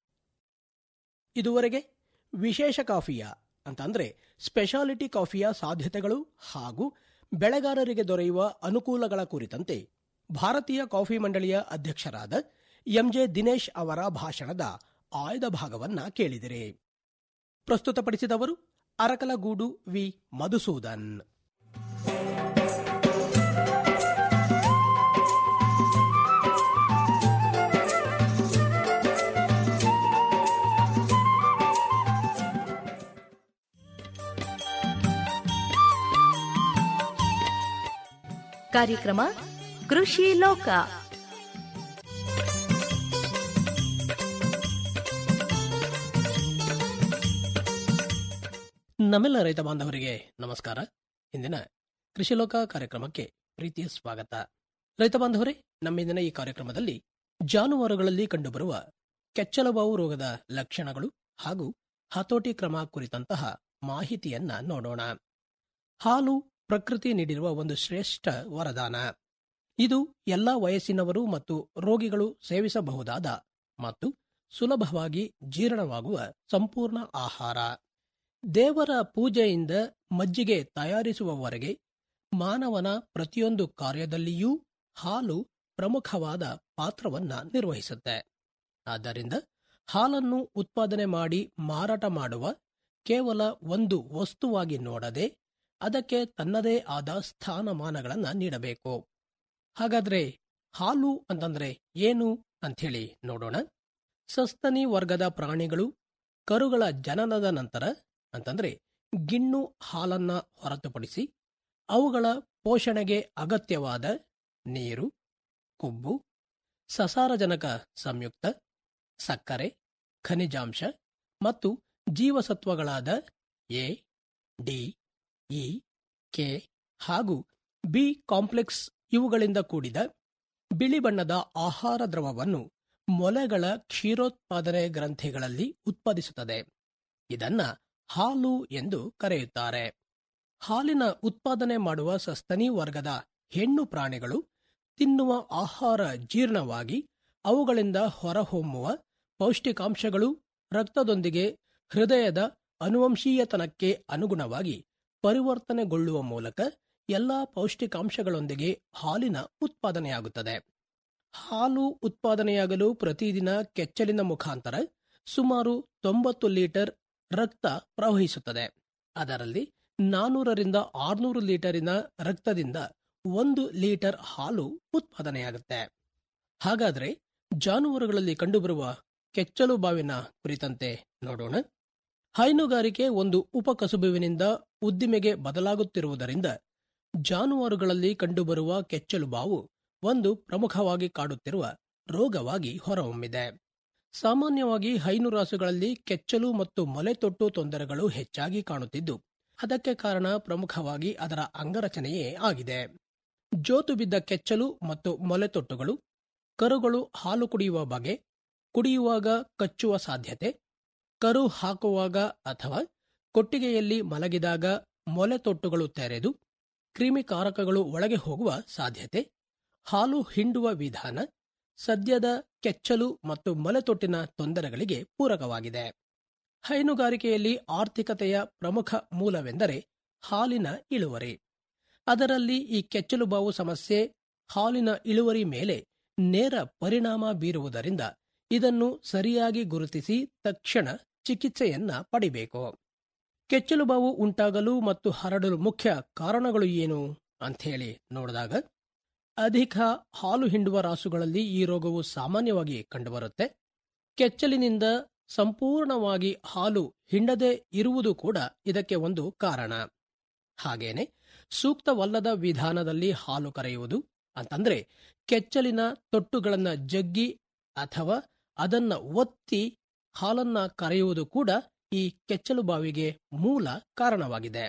ಇದುವರೆಗೆ ವಿಶೇಷ ಕಾಫಿಯ ಅಂತಂದ್ರೆ ಸ್ಪೆಷಾಲಿಟಿ ಕಾಫಿಯ ಸಾಧ್ಯತೆಗಳು ಹಾಗೂ ಬೆಳೆಗಾರರಿಗೆ ದೊರೆಯುವ ಅನುಕೂಲಗಳ ಕುರಿತಂತೆ ಭಾರತೀಯ ಕಾಫಿ ಮಂಡಳಿಯ ಅಧ್ಯಕ್ಷರಾದ ಎಂಜೆ ದಿನೇಶ್ ಅವರ ಭಾಷಣದ ಆಯ್ದ ಭಾಗವನ್ನ ಕೇಳಿದಿರಿ ಪ್ರಸ್ತುತಪಡಿಸಿದವರು ಅರಕಲಗೂಡು ವಿ ಮಧುಸೂದನ್ ಕಾರ್ಯಕ್ರಮ ಕೃಷಿ ಲೋಕ ನಮ್ಮೆಲ್ಲ ರೈತ ಬಾಂಧವರಿಗೆ ನಮಸ್ಕಾರ ಇಂದಿನ ಕೃಷಿಲೋಕ ಕಾರ್ಯಕ್ರಮಕ್ಕೆ ಪ್ರೀತಿಯ ಸ್ವಾಗತ ರೈತ ಬಾಂಧವರೇ ನಮ್ಮಿಂದಿನ ಈ ಕಾರ್ಯಕ್ರಮದಲ್ಲಿ ಜಾನುವಾರುಗಳಲ್ಲಿ ಕಂಡುಬರುವ ಕೆಚ್ಚಲುಬಾವು ರೋಗದ ಲಕ್ಷಣಗಳು ಹಾಗೂ ಹತೋಟಿ ಕ್ರಮ ಕುರಿತಂತಹ ಮಾಹಿತಿಯನ್ನ ನೋಡೋಣ ಹಾಲು ಪ್ರಕೃತಿ ನೀಡಿರುವ ಒಂದು ಶ್ರೇಷ್ಠ ವರದಾನ ಇದು ಎಲ್ಲಾ ವಯಸ್ಸಿನವರು ಮತ್ತು ರೋಗಿಗಳು ಸೇವಿಸಬಹುದಾದ ಮತ್ತು ಸುಲಭವಾಗಿ ಜೀರ್ಣವಾಗುವ ಸಂಪೂರ್ಣ ಆಹಾರ ದೇವರ ಪೂಜೆಯಿಂದ ಮಜ್ಜಿಗೆ ತಯಾರಿಸುವವರೆಗೆ ಮಾನವನ ಪ್ರತಿಯೊಂದು ಕಾರ್ಯದಲ್ಲಿಯೂ ಹಾಲು ಪ್ರಮುಖವಾದ ಪಾತ್ರವನ್ನ ನಿರ್ವಹಿಸುತ್ತೆ ಆದ್ದರಿಂದ ಹಾಲನ್ನು ಉತ್ಪಾದನೆ ಮಾಡಿ ಮಾರಾಟ ಮಾಡುವ ಕೇವಲ ಒಂದು ವಸ್ತುವಾಗಿ ನೋಡದೆ ಅದಕ್ಕೆ ತನ್ನದೇ ಆದ ಸ್ಥಾನಮಾನಗಳನ್ನು ನೀಡಬೇಕು ಹಾಗಾದ್ರೆ ಹಾಲು ಅಂತಂದ್ರೆ ಏನು ಅಂಥೇಳಿ ನೋಡೋಣ ಸಸ್ತನಿ ವರ್ಗದ ಪ್ರಾಣಿಗಳು ಕರುಗಳ ಜನನದ ನಂತರ ಅಂತಂದ್ರೆ ಗಿಣ್ಣು ಹಾಲನ್ನ ಹೊರತುಪಡಿಸಿ ಅವುಗಳ ಪೋಷಣೆಗೆ ಅಗತ್ಯವಾದ ನೀರು ಕೊಬ್ಬು ಸಸಾರಜನಕ ಸಂಯುಕ್ತ ಸಕ್ಕರೆ ಖನಿಜಾಂಶ ಮತ್ತು ಜೀವಸತ್ವಗಳಾದ ಎ ಡಿ ಇ ಕೆ ಹಾಗೂ ಬಿ ಕಾಂಪ್ಲೆಕ್ಸ್ ಇವುಗಳಿಂದ ಕೂಡಿದ ಬಿಳಿ ಬಣ್ಣದ ಆಹಾರ ದ್ರವವನ್ನು ಮೊಲೆಗಳ ಕ್ಷೀರೋತ್ಪಾದನೆ ಗ್ರಂಥಿಗಳಲ್ಲಿ ಉತ್ಪಾದಿಸುತ್ತದೆ ಇದನ್ನ ಹಾಲು ಎಂದು ಕರೆಯುತ್ತಾರೆ ಹಾಲಿನ ಉತ್ಪಾದನೆ ಮಾಡುವ ಸಸ್ತನಿ ವರ್ಗದ ಹೆಣ್ಣು ಪ್ರಾಣಿಗಳು ತಿನ್ನುವ ಆಹಾರ ಜೀರ್ಣವಾಗಿ ಅವುಗಳಿಂದ ಹೊರಹೊಮ್ಮುವ ಪೌಷ್ಟಿಕಾಂಶಗಳು ರಕ್ತದೊಂದಿಗೆ ಹೃದಯದ ಅನುವಂಶೀಯತನಕ್ಕೆ ಅನುಗುಣವಾಗಿ ಪರಿವರ್ತನೆಗೊಳ್ಳುವ ಮೂಲಕ ಎಲ್ಲಾ ಪೌಷ್ಟಿಕಾಂಶಗಳೊಂದಿಗೆ ಹಾಲಿನ ಉತ್ಪಾದನೆಯಾಗುತ್ತದೆ ಹಾಲು ಉತ್ಪಾದನೆಯಾಗಲು ಪ್ರತಿದಿನ ಕೆಚ್ಚಲಿನ ಮುಖಾಂತರ ಸುಮಾರು ತೊಂಬತ್ತು ಲೀಟರ್ ರಕ್ತ ಪ್ರವಹಿಸುತ್ತದೆ ಅದರಲ್ಲಿ ನಾನೂರರಿಂದ ಆರ್ನೂರು ಲೀಟರಿನ ರಕ್ತದಿಂದ ಒಂದು ಲೀಟರ್ ಹಾಲು ಉತ್ಪಾದನೆಯಾಗುತ್ತೆ ಹಾಗಾದ್ರೆ ಜಾನುವಾರುಗಳಲ್ಲಿ ಕಂಡುಬರುವ ಕೆಚ್ಚಲು ಬಾವಿನ ಕುರಿತಂತೆ ನೋಡೋಣ ಹೈನುಗಾರಿಕೆ ಒಂದು ಉಪಕಸುಬುವಿನಿಂದ ಉದ್ದಿಮೆಗೆ ಬದಲಾಗುತ್ತಿರುವುದರಿಂದ ಜಾನುವಾರುಗಳಲ್ಲಿ ಕಂಡುಬರುವ ಕೆಚ್ಚಲು ಬಾವು ಒಂದು ಪ್ರಮುಖವಾಗಿ ಕಾಡುತ್ತಿರುವ ರೋಗವಾಗಿ ಹೊರಹೊಮ್ಮಿದೆ ಸಾಮಾನ್ಯವಾಗಿ ಹೈನು ರಾಸುಗಳಲ್ಲಿ ಕೆಚ್ಚಲು ಮತ್ತು ಮೊಲೆತೊಟ್ಟು ತೊಂದರೆಗಳು ಹೆಚ್ಚಾಗಿ ಕಾಣುತ್ತಿದ್ದು ಅದಕ್ಕೆ ಕಾರಣ ಪ್ರಮುಖವಾಗಿ ಅದರ ಅಂಗರಚನೆಯೇ ಆಗಿದೆ ಜೋತು ಬಿದ್ದ ಕೆಚ್ಚಲು ಮತ್ತು ಮೊಲೆತೊಟ್ಟುಗಳು ಕರುಗಳು ಹಾಲು ಕುಡಿಯುವ ಬಗೆ ಕುಡಿಯುವಾಗ ಕಚ್ಚುವ ಸಾಧ್ಯತೆ ಕರು ಹಾಕುವಾಗ ಅಥವಾ ಕೊಟ್ಟಿಗೆಯಲ್ಲಿ ಮಲಗಿದಾಗ ಮೊಲೆತೊಟ್ಟುಗಳು ತೆರೆದು ಕ್ರಿಮಿಕಾರಕಗಳು ಒಳಗೆ ಹೋಗುವ ಸಾಧ್ಯತೆ ಹಾಲು ಹಿಂಡುವ ವಿಧಾನ ಸದ್ಯದ ಕೆಚ್ಚಲು ಮತ್ತು ಮೊಲೆತೊಟ್ಟಿನ ತೊಂದರೆಗಳಿಗೆ ಪೂರಕವಾಗಿದೆ ಹೈನುಗಾರಿಕೆಯಲ್ಲಿ ಆರ್ಥಿಕತೆಯ ಪ್ರಮುಖ ಮೂಲವೆಂದರೆ ಹಾಲಿನ ಇಳುವರಿ ಅದರಲ್ಲಿ ಈ ಕೆಚ್ಚಲು ಬಾವು ಸಮಸ್ಯೆ ಹಾಲಿನ ಇಳುವರಿ ಮೇಲೆ ನೇರ ಪರಿಣಾಮ ಬೀರುವುದರಿಂದ ಇದನ್ನು ಸರಿಯಾಗಿ ಗುರುತಿಸಿ ತಕ್ಷಣ ಚಿಕಿತ್ಸೆಯನ್ನ ಪಡಿಬೇಕು ಕೆಚ್ಚಲು ಬಾವು ಉಂಟಾಗಲು ಮತ್ತು ಹರಡಲು ಮುಖ್ಯ ಕಾರಣಗಳು ಏನು ಅಂಥೇಳಿ ನೋಡಿದಾಗ ಅಧಿಕ ಹಾಲು ಹಿಂಡುವ ರಾಸುಗಳಲ್ಲಿ ಈ ರೋಗವು ಸಾಮಾನ್ಯವಾಗಿ ಕಂಡುಬರುತ್ತೆ ಕೆಚ್ಚಲಿನಿಂದ ಸಂಪೂರ್ಣವಾಗಿ ಹಾಲು ಹಿಂಡದೆ ಇರುವುದು ಕೂಡ ಇದಕ್ಕೆ ಒಂದು ಕಾರಣ ಹಾಗೇನೆ ಸೂಕ್ತವಲ್ಲದ ವಿಧಾನದಲ್ಲಿ ಹಾಲು ಕರೆಯುವುದು ಅಂತಂದ್ರೆ ಕೆಚ್ಚಲಿನ ತೊಟ್ಟುಗಳನ್ನ ಜಗ್ಗಿ ಅಥವಾ ಅದನ್ನ ಒತ್ತಿ ಹಾಲನ್ನ ಕರೆಯುವುದು ಕೂಡ ಈ ಕೆಚ್ಚಲು ಬಾವಿಗೆ ಮೂಲ ಕಾರಣವಾಗಿದೆ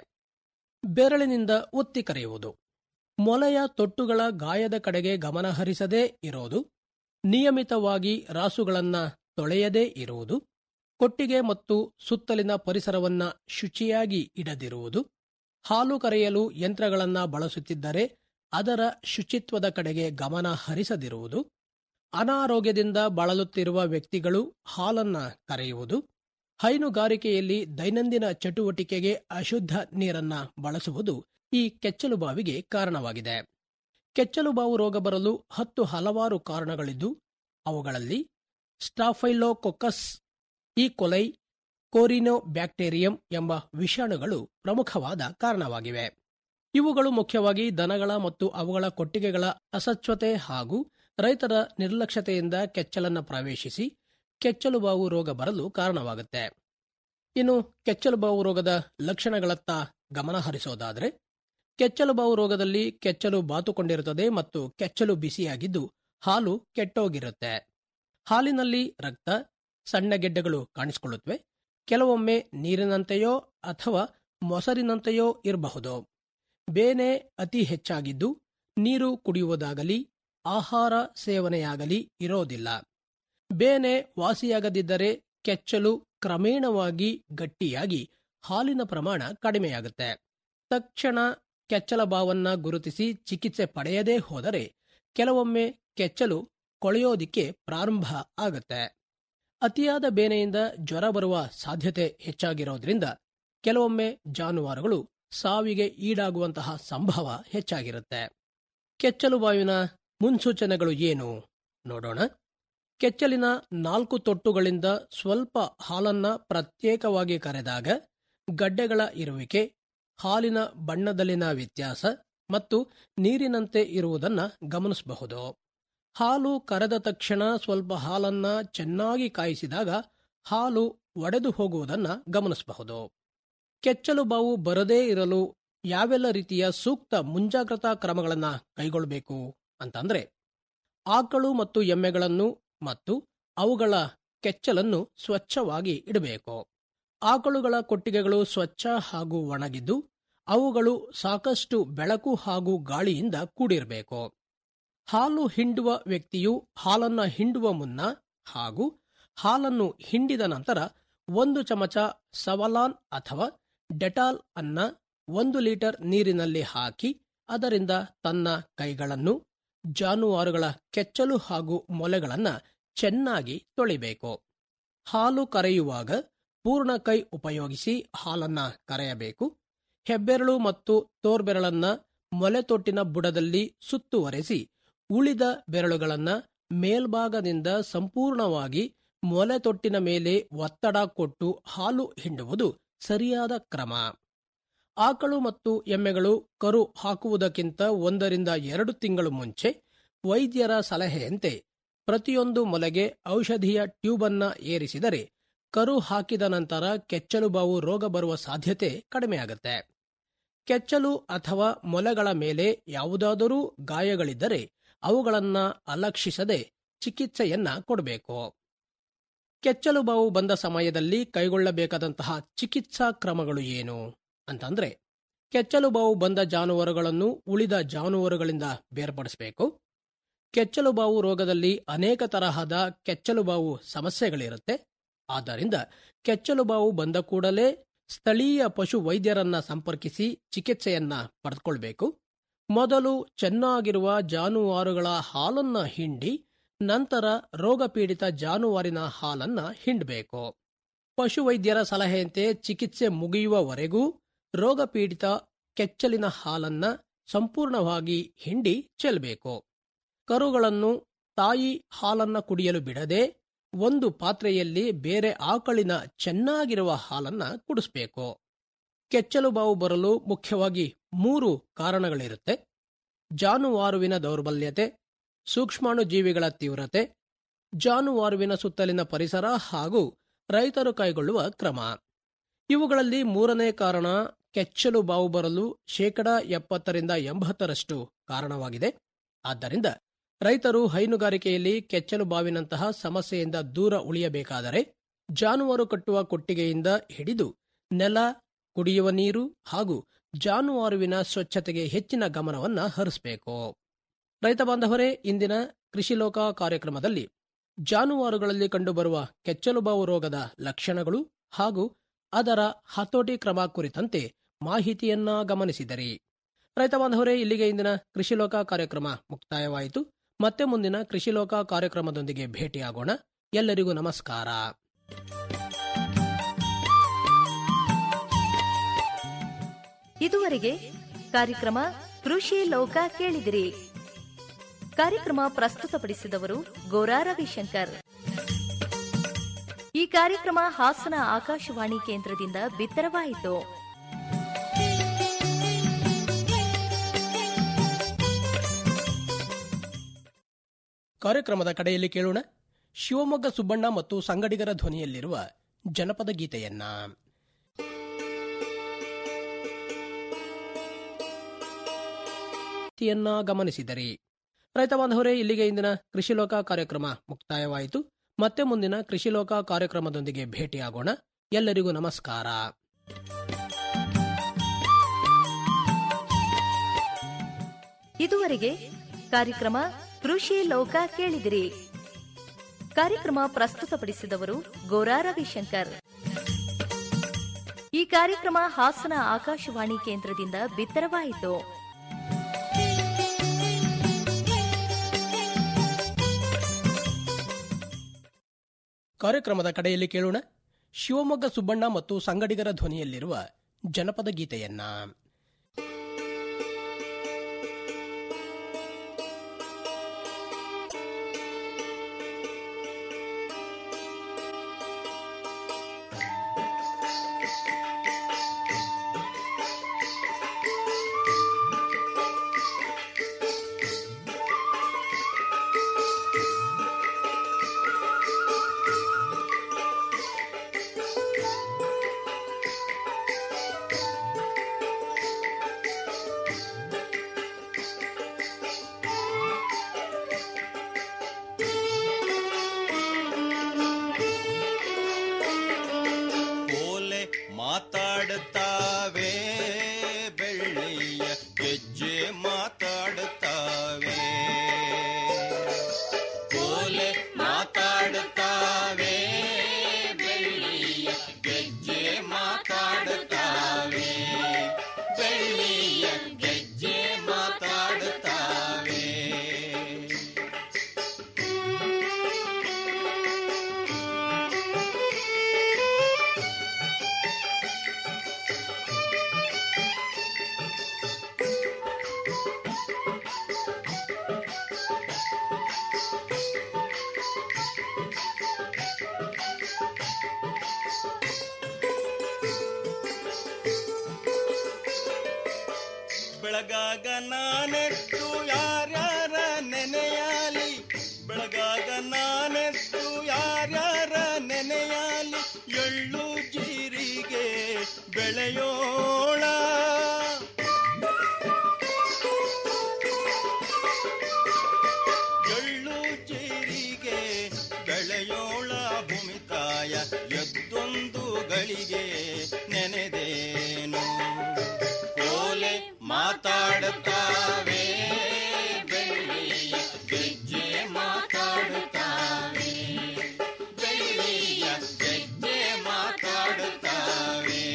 ಬೆರಳಿನಿಂದ ಒತ್ತಿ ಕರೆಯುವುದು ಮೊಲೆಯ ತೊಟ್ಟುಗಳ ಗಾಯದ ಕಡೆಗೆ ಗಮನ ಹರಿಸದೇ ಇರೋದು ನಿಯಮಿತವಾಗಿ ರಾಸುಗಳನ್ನ ತೊಳೆಯದೇ ಇರುವುದು ಕೊಟ್ಟಿಗೆ ಮತ್ತು ಸುತ್ತಲಿನ ಪರಿಸರವನ್ನ ಶುಚಿಯಾಗಿ ಇಡದಿರುವುದು ಹಾಲು ಕರೆಯಲು ಯಂತ್ರಗಳನ್ನ ಬಳಸುತ್ತಿದ್ದರೆ ಅದರ ಶುಚಿತ್ವದ ಕಡೆಗೆ ಗಮನ ಹರಿಸದಿರುವುದು ಅನಾರೋಗ್ಯದಿಂದ ಬಳಲುತ್ತಿರುವ ವ್ಯಕ್ತಿಗಳು ಹಾಲನ್ನ ಕರೆಯುವುದು ಹೈನುಗಾರಿಕೆಯಲ್ಲಿ ದೈನಂದಿನ ಚಟುವಟಿಕೆಗೆ ಅಶುದ್ಧ ನೀರನ್ನ ಬಳಸುವುದು ಈ ಕೆಚ್ಚಲು ಬಾವಿಗೆ ಕಾರಣವಾಗಿದೆ ಕೆಚ್ಚಲು ಬಾವು ರೋಗ ಬರಲು ಹತ್ತು ಹಲವಾರು ಕಾರಣಗಳಿದ್ದು ಅವುಗಳಲ್ಲಿ ಸ್ಟಾಫೈಲೋಕೊಕಸ್ ಈ ಕೊಲೈ ಕೋರಿನೋ ಬ್ಯಾಕ್ಟೀರಿಯಂ ಎಂಬ ವಿಷಾಣುಗಳು ಪ್ರಮುಖವಾದ ಕಾರಣವಾಗಿವೆ ಇವುಗಳು ಮುಖ್ಯವಾಗಿ ದನಗಳ ಮತ್ತು ಅವುಗಳ ಕೊಟ್ಟಿಗೆಗಳ ಅಸಚ್ಛತೆ ಹಾಗೂ ರೈತರ ನಿರ್ಲಕ್ಷ್ಯತೆಯಿಂದ ಕೆಚ್ಚಲನ್ನ ಪ್ರವೇಶಿಸಿ ಕೆಚ್ಚಲು ಬಾವು ರೋಗ ಬರಲು ಕಾರಣವಾಗುತ್ತೆ ಇನ್ನು ಕೆಚ್ಚಲು ಬಾವು ರೋಗದ ಲಕ್ಷಣಗಳತ್ತ ಗಮನ ಹರಿಸೋದಾದ್ರೆ ಕೆಚ್ಚಲು ಬಾವು ರೋಗದಲ್ಲಿ ಕೆಚ್ಚಲು ಬಾತುಕೊಂಡಿರುತ್ತದೆ ಮತ್ತು ಕೆಚ್ಚಲು ಬಿಸಿಯಾಗಿದ್ದು ಹಾಲು ಕೆಟ್ಟೋಗಿರುತ್ತೆ ಹಾಲಿನಲ್ಲಿ ರಕ್ತ ಸಣ್ಣ ಗೆಡ್ಡೆಗಳು ಕಾಣಿಸಿಕೊಳ್ಳುತ್ತವೆ ಕೆಲವೊಮ್ಮೆ ನೀರಿನಂತೆಯೋ ಅಥವಾ ಮೊಸರಿನಂತೆಯೋ ಇರಬಹುದು ಬೇನೆ ಅತಿ ಹೆಚ್ಚಾಗಿದ್ದು ನೀರು ಕುಡಿಯುವುದಾಗಲಿ ಆಹಾರ ಸೇವನೆಯಾಗಲಿ ಇರೋದಿಲ್ಲ ಬೇನೆ ವಾಸಿಯಾಗದಿದ್ದರೆ ಕೆಚ್ಚಲು ಕ್ರಮೇಣವಾಗಿ ಗಟ್ಟಿಯಾಗಿ ಹಾಲಿನ ಪ್ರಮಾಣ ಕಡಿಮೆಯಾಗುತ್ತೆ ತಕ್ಷಣ ಕೆಚ್ಚಲ ಬಾವನ್ನ ಗುರುತಿಸಿ ಚಿಕಿತ್ಸೆ ಪಡೆಯದೇ ಹೋದರೆ ಕೆಲವೊಮ್ಮೆ ಕೆಚ್ಚಲು ಕೊಳೆಯೋದಿಕ್ಕೆ ಪ್ರಾರಂಭ ಆಗುತ್ತೆ ಅತಿಯಾದ ಬೇನೆಯಿಂದ ಜ್ವರ ಬರುವ ಸಾಧ್ಯತೆ ಹೆಚ್ಚಾಗಿರೋದ್ರಿಂದ ಕೆಲವೊಮ್ಮೆ ಜಾನುವಾರುಗಳು ಸಾವಿಗೆ ಈಡಾಗುವಂತಹ ಸಂಭವ ಹೆಚ್ಚಾಗಿರುತ್ತೆ ಕೆಚ್ಚಲು ಬಾವಿನ ಮುನ್ಸೂಚನೆಗಳು ಏನು ನೋಡೋಣ ಕೆಚ್ಚಲಿನ ನಾಲ್ಕು ತೊಟ್ಟುಗಳಿಂದ ಸ್ವಲ್ಪ ಹಾಲನ್ನ ಪ್ರತ್ಯೇಕವಾಗಿ ಕರೆದಾಗ ಗಡ್ಡೆಗಳ ಇರುವಿಕೆ ಹಾಲಿನ ಬಣ್ಣದಲ್ಲಿನ ವ್ಯತ್ಯಾಸ ಮತ್ತು ನೀರಿನಂತೆ ಇರುವುದನ್ನ ಗಮನಿಸಬಹುದು ಹಾಲು ಕರೆದ ತಕ್ಷಣ ಸ್ವಲ್ಪ ಹಾಲನ್ನ ಚೆನ್ನಾಗಿ ಕಾಯಿಸಿದಾಗ ಹಾಲು ಒಡೆದು ಹೋಗುವುದನ್ನ ಗಮನಿಸಬಹುದು ಕೆಚ್ಚಲು ಬಾವು ಬರದೇ ಇರಲು ಯಾವೆಲ್ಲ ರೀತಿಯ ಸೂಕ್ತ ಮುಂಜಾಗ್ರತಾ ಕ್ರಮಗಳನ್ನ ಕೈಗೊಳ್ಳಬೇಕು ಅಂತಂದ್ರೆ ಆಕಳು ಮತ್ತು ಎಮ್ಮೆಗಳನ್ನು ಮತ್ತು ಅವುಗಳ ಕೆಚ್ಚಲನ್ನು ಸ್ವಚ್ಛವಾಗಿ ಇಡಬೇಕು ಆಕಳುಗಳ ಕೊಟ್ಟಿಗೆಗಳು ಸ್ವಚ್ಛ ಹಾಗೂ ಒಣಗಿದ್ದು ಅವುಗಳು ಸಾಕಷ್ಟು ಬೆಳಕು ಹಾಗೂ ಗಾಳಿಯಿಂದ ಕೂಡಿರಬೇಕು ಹಾಲು ಹಿಂಡುವ ವ್ಯಕ್ತಿಯು ಹಾಲನ್ನ ಹಿಂಡುವ ಮುನ್ನ ಹಾಗೂ ಹಾಲನ್ನು ಹಿಂಡಿದ ನಂತರ ಒಂದು ಚಮಚ ಸವಲಾನ್ ಅಥವಾ ಡೆಟಾಲ್ ಅನ್ನ ಒಂದು ಲೀಟರ್ ನೀರಿನಲ್ಲಿ ಹಾಕಿ ಅದರಿಂದ ತನ್ನ ಕೈಗಳನ್ನು ಜಾನುವಾರುಗಳ ಕೆಚ್ಚಲು ಹಾಗೂ ಮೊಲೆಗಳನ್ನ ಚೆನ್ನಾಗಿ ತೊಳಿಬೇಕು ಹಾಲು ಕರೆಯುವಾಗ ಪೂರ್ಣ ಕೈ ಉಪಯೋಗಿಸಿ ಹಾಲನ್ನ ಕರೆಯಬೇಕು ಹೆಬ್ಬೆರಳು ಮತ್ತು ತೋರ್ಬೆರಳನ್ನ ಮೊಲೆತೊಟ್ಟಿನ ಬುಡದಲ್ಲಿ ಸುತ್ತುವರೆಸಿ ಉಳಿದ ಬೆರಳುಗಳನ್ನ ಮೇಲ್ಭಾಗದಿಂದ ಸಂಪೂರ್ಣವಾಗಿ ಮೊಲೆತೊಟ್ಟಿನ ಮೇಲೆ ಒತ್ತಡ ಕೊಟ್ಟು ಹಾಲು ಹಿಂಡುವುದು ಸರಿಯಾದ ಕ್ರಮ ಆಕಳು ಮತ್ತು ಎಮ್ಮೆಗಳು ಕರು ಹಾಕುವುದಕ್ಕಿಂತ ಒಂದರಿಂದ ಎರಡು ತಿಂಗಳು ಮುಂಚೆ ವೈದ್ಯರ ಸಲಹೆಯಂತೆ ಪ್ರತಿಯೊಂದು ಮೊಲೆಗೆ ಔಷಧಿಯ ಟ್ಯೂಬನ್ನ ಏರಿಸಿದರೆ ಕರು ಹಾಕಿದ ನಂತರ ಕೆಚ್ಚಲು ಬಾವು ರೋಗ ಬರುವ ಸಾಧ್ಯತೆ ಕಡಿಮೆಯಾಗುತ್ತೆ ಕೆಚ್ಚಲು ಅಥವಾ ಮೊಲೆಗಳ ಮೇಲೆ ಯಾವುದಾದರೂ ಗಾಯಗಳಿದ್ದರೆ ಅವುಗಳನ್ನ ಅಲಕ್ಷಿಸದೆ ಚಿಕಿತ್ಸೆಯನ್ನ ಕೊಡಬೇಕು ಕೆಚ್ಚಲು ಬಾವು ಬಂದ ಸಮಯದಲ್ಲಿ ಕೈಗೊಳ್ಳಬೇಕಾದಂತಹ ಚಿಕಿತ್ಸಾ ಕ್ರಮಗಳು ಏನು ಅಂತಂದ್ರೆ ಕೆಚ್ಚಲು ಬಾವು ಬಂದ ಜಾನುವಾರುಗಳನ್ನು ಉಳಿದ ಜಾನುವಾರುಗಳಿಂದ ಬೇರ್ಪಡಿಸಬೇಕು ಕೆಚ್ಚಲು ಬಾವು ರೋಗದಲ್ಲಿ ಅನೇಕ ತರಹದ ಕೆಚ್ಚಲು ಬಾವು ಸಮಸ್ಯೆಗಳಿರುತ್ತೆ ಆದ್ದರಿಂದ ಕೆಚ್ಚಲು ಬಾವು ಬಂದ ಕೂಡಲೇ ಸ್ಥಳೀಯ ಪಶು ವೈದ್ಯರನ್ನ ಸಂಪರ್ಕಿಸಿ ಚಿಕಿತ್ಸೆಯನ್ನ ಪಡೆದುಕೊಳ್ಬೇಕು ಮೊದಲು ಚೆನ್ನಾಗಿರುವ ಜಾನುವಾರುಗಳ ಹಾಲನ್ನ ಹಿಂಡಿ ನಂತರ ರೋಗಪೀಡಿತ ಜಾನುವಾರಿನ ಹಾಲನ್ನ ಹಿಂಡಬೇಕು ಪಶುವೈದ್ಯರ ಸಲಹೆಯಂತೆ ಚಿಕಿತ್ಸೆ ಮುಗಿಯುವವರೆಗೂ ರೋಗಪೀಡಿತ ಕೆಚ್ಚಲಿನ ಹಾಲನ್ನ ಸಂಪೂರ್ಣವಾಗಿ ಹಿಂಡಿ ಚೆಲ್ಲಬೇಕು ಕರುಗಳನ್ನು ತಾಯಿ ಹಾಲನ್ನ ಕುಡಿಯಲು ಬಿಡದೆ ಒಂದು ಪಾತ್ರೆಯಲ್ಲಿ ಬೇರೆ ಆಕಳಿನ ಚೆನ್ನಾಗಿರುವ ಹಾಲನ್ನ ಕುಡಿಸ್ಬೇಕು ಕೆಚ್ಚಲು ಬಾವು ಬರಲು ಮುಖ್ಯವಾಗಿ ಮೂರು ಕಾರಣಗಳಿರುತ್ತೆ ಜಾನುವಾರುವಿನ ದೌರ್ಬಲ್ಯತೆ ಸೂಕ್ಷ್ಮಾಣು ಜೀವಿಗಳ ತೀವ್ರತೆ ಜಾನುವಾರುವಿನ ಸುತ್ತಲಿನ ಪರಿಸರ ಹಾಗೂ ರೈತರು ಕೈಗೊಳ್ಳುವ ಕ್ರಮ ಇವುಗಳಲ್ಲಿ ಮೂರನೇ ಕಾರಣ ಕೆಚ್ಚಲು ಬಾವು ಬರಲು ಶೇಕಡ ಎಪ್ಪತ್ತರಿಂದ ಎಂಬತ್ತರಷ್ಟು ಕಾರಣವಾಗಿದೆ ಆದ್ದರಿಂದ ರೈತರು ಹೈನುಗಾರಿಕೆಯಲ್ಲಿ ಕೆಚ್ಚಲು ಬಾವಿನಂತಹ ಸಮಸ್ಯೆಯಿಂದ ದೂರ ಉಳಿಯಬೇಕಾದರೆ ಜಾನುವಾರು ಕಟ್ಟುವ ಕೊಟ್ಟಿಗೆಯಿಂದ ಹಿಡಿದು ನೆಲ ಕುಡಿಯುವ ನೀರು ಹಾಗೂ ಜಾನುವಾರುವಿನ ಸ್ವಚ್ಛತೆಗೆ ಹೆಚ್ಚಿನ ಗಮನವನ್ನ ಹರಿಸಬೇಕು ರೈತ ಬಾಂಧವರೇ ಇಂದಿನ ಕೃಷಿ ಲೋಕ ಕಾರ್ಯಕ್ರಮದಲ್ಲಿ ಜಾನುವಾರುಗಳಲ್ಲಿ ಕಂಡುಬರುವ ಕೆಚ್ಚಲು ಬಾವು ರೋಗದ ಲಕ್ಷಣಗಳು ಹಾಗೂ ಅದರ ಹತೋಟಿ ಕ್ರಮ ಕುರಿತಂತೆ ಮಾಹಿತಿಯನ್ನ ಗಮನಿಸಿದರಿ ರೈತ ಬಾಂಧವರೇ ಇಲ್ಲಿಗೆ ಇಂದಿನ ಕೃಷಿ ಲೋಕ ಕಾರ್ಯಕ್ರಮ ಮುಕ್ತಾಯವಾಯಿತು ಮತ್ತೆ ಮುಂದಿನ ಕೃಷಿ ಲೋಕ ಕಾರ್ಯಕ್ರಮದೊಂದಿಗೆ ಭೇಟಿಯಾಗೋಣ ಎಲ್ಲರಿಗೂ ನಮಸ್ಕಾರ ಇದುವರೆಗೆ ಕಾರ್ಯಕ್ರಮ ಕೃಷಿ ಲೋಕ ಕೇಳಿದಿರಿ ಕಾರ್ಯಕ್ರಮ ಪ್ರಸ್ತುತಪಡಿಸಿದವರು ಗೋರಾ ರವಿಶಂಕರ್ ಈ ಕಾರ್ಯಕ್ರಮ ಹಾಸನ ಆಕಾಶವಾಣಿ ಕೇಂದ್ರದಿಂದ ಬಿತ್ತರವಾಯಿತು ಕಾರ್ಯಕ್ರಮದ ಕಡೆಯಲ್ಲಿ ಕೇಳೋಣ ಶಿವಮೊಗ್ಗ ಸುಬ್ಬಣ್ಣ ಮತ್ತು ಸಂಗಡಿಗರ ಧ್ವನಿಯಲ್ಲಿರುವ ಜನಪದ ಗೀತೆಯನ್ನ ಯನ್ನ ಗಮನಿಸಿದರಿ ರೈತ ಬಾಂಧವರೇ ಇಲ್ಲಿಗೆ ಇಂದಿನ ಕೃಷಿ ಲೋಕ ಕಾರ್ಯಕ್ರಮ ಮುಕ್ತಾಯವಾಯಿತು ಮತ್ತೆ ಮುಂದಿನ ಕೃಷಿ ಲೋಕ ಕಾರ್ಯಕ್ರಮದೊಂದಿಗೆ ಭೇಟಿಯಾಗೋಣ ಎಲ್ಲರಿಗೂ ನಮಸ್ಕಾರ ಇದುವರೆಗೆ ಕಾರ್ಯಕ್ರಮ ಕೃಷಿ ಲೋಕ ಕೇಳಿದಿರಿ ಕಾರ್ಯಕ್ರಮ ಪ್ರಸ್ತುತಪಡಿಸಿದವರು ಗೋರಾ ರವಿಶಂಕರ್ ಈ ಕಾರ್ಯಕ್ರಮ ಹಾಸನ ಆಕಾಶವಾಣಿ ಕೇಂದ್ರದಿಂದ ಬಿತ್ತರವಾಯಿತು ಕಾರ್ಯಕ್ರಮದ ಕಡೆಯಲ್ಲಿ ಕೇಳೋಣ ಶಿವಮೊಗ್ಗ ಸುಬ್ಬಣ್ಣ ಮತ್ತು ಸಂಗಡಿಗರ ಧ್ವನಿಯಲ್ಲಿರುವ ಜನಪದ ಗೀತೆಯನ್ನ ಮಾತಾಡುತ್ತಾವೆ ಕೋಲೆ ಮಾತಾಡುತ್ತಾವೆ ಬೆಳ್ಳಿಯ ಗೆಜ್ಜೆ ಮಾತಾಡುತ್ತಾವೆ ಬೆಳ್ಳಿಯ ಗೆಜ್ಜೆ ಮಾತಾಡುತ್ತಾವೆ ಬೆಳಗಾಗ ನಾನೆತ್ತು ಯಾರ್ಯಾರ ನೆನೆಯಾಲಿ ಬೆಳಗಾಗ ನಾನೆತ್ತು ಯಾರ್ಯಾರ ನೆನೆಯಾಲಿ ಎಳ್ಳು ಜೀರಿಗೆ ಬೆಳೆಯೋಳ ಎಳ್ಳು ಜೀರಿಗೆ ಬೆಳೆಯೋಳ ಭೂಮಿತಾಯ ಎದ್ದೊಂದು ಗಳಿಗೆ ನೆನೆದೇನು ಕೋಲೆ ಮಾತಾಡುತ್ತಾವೆ ಬೆಳ್ಳಿಯ ಗೆಜ್ಜೆ ಮಾತಾಡುತ್ತಾವೆ ಬೆಳ್ಳಿಯ ಗೆಜ್ಜೆ ಮಾತಾಡುತ್ತಾವೆ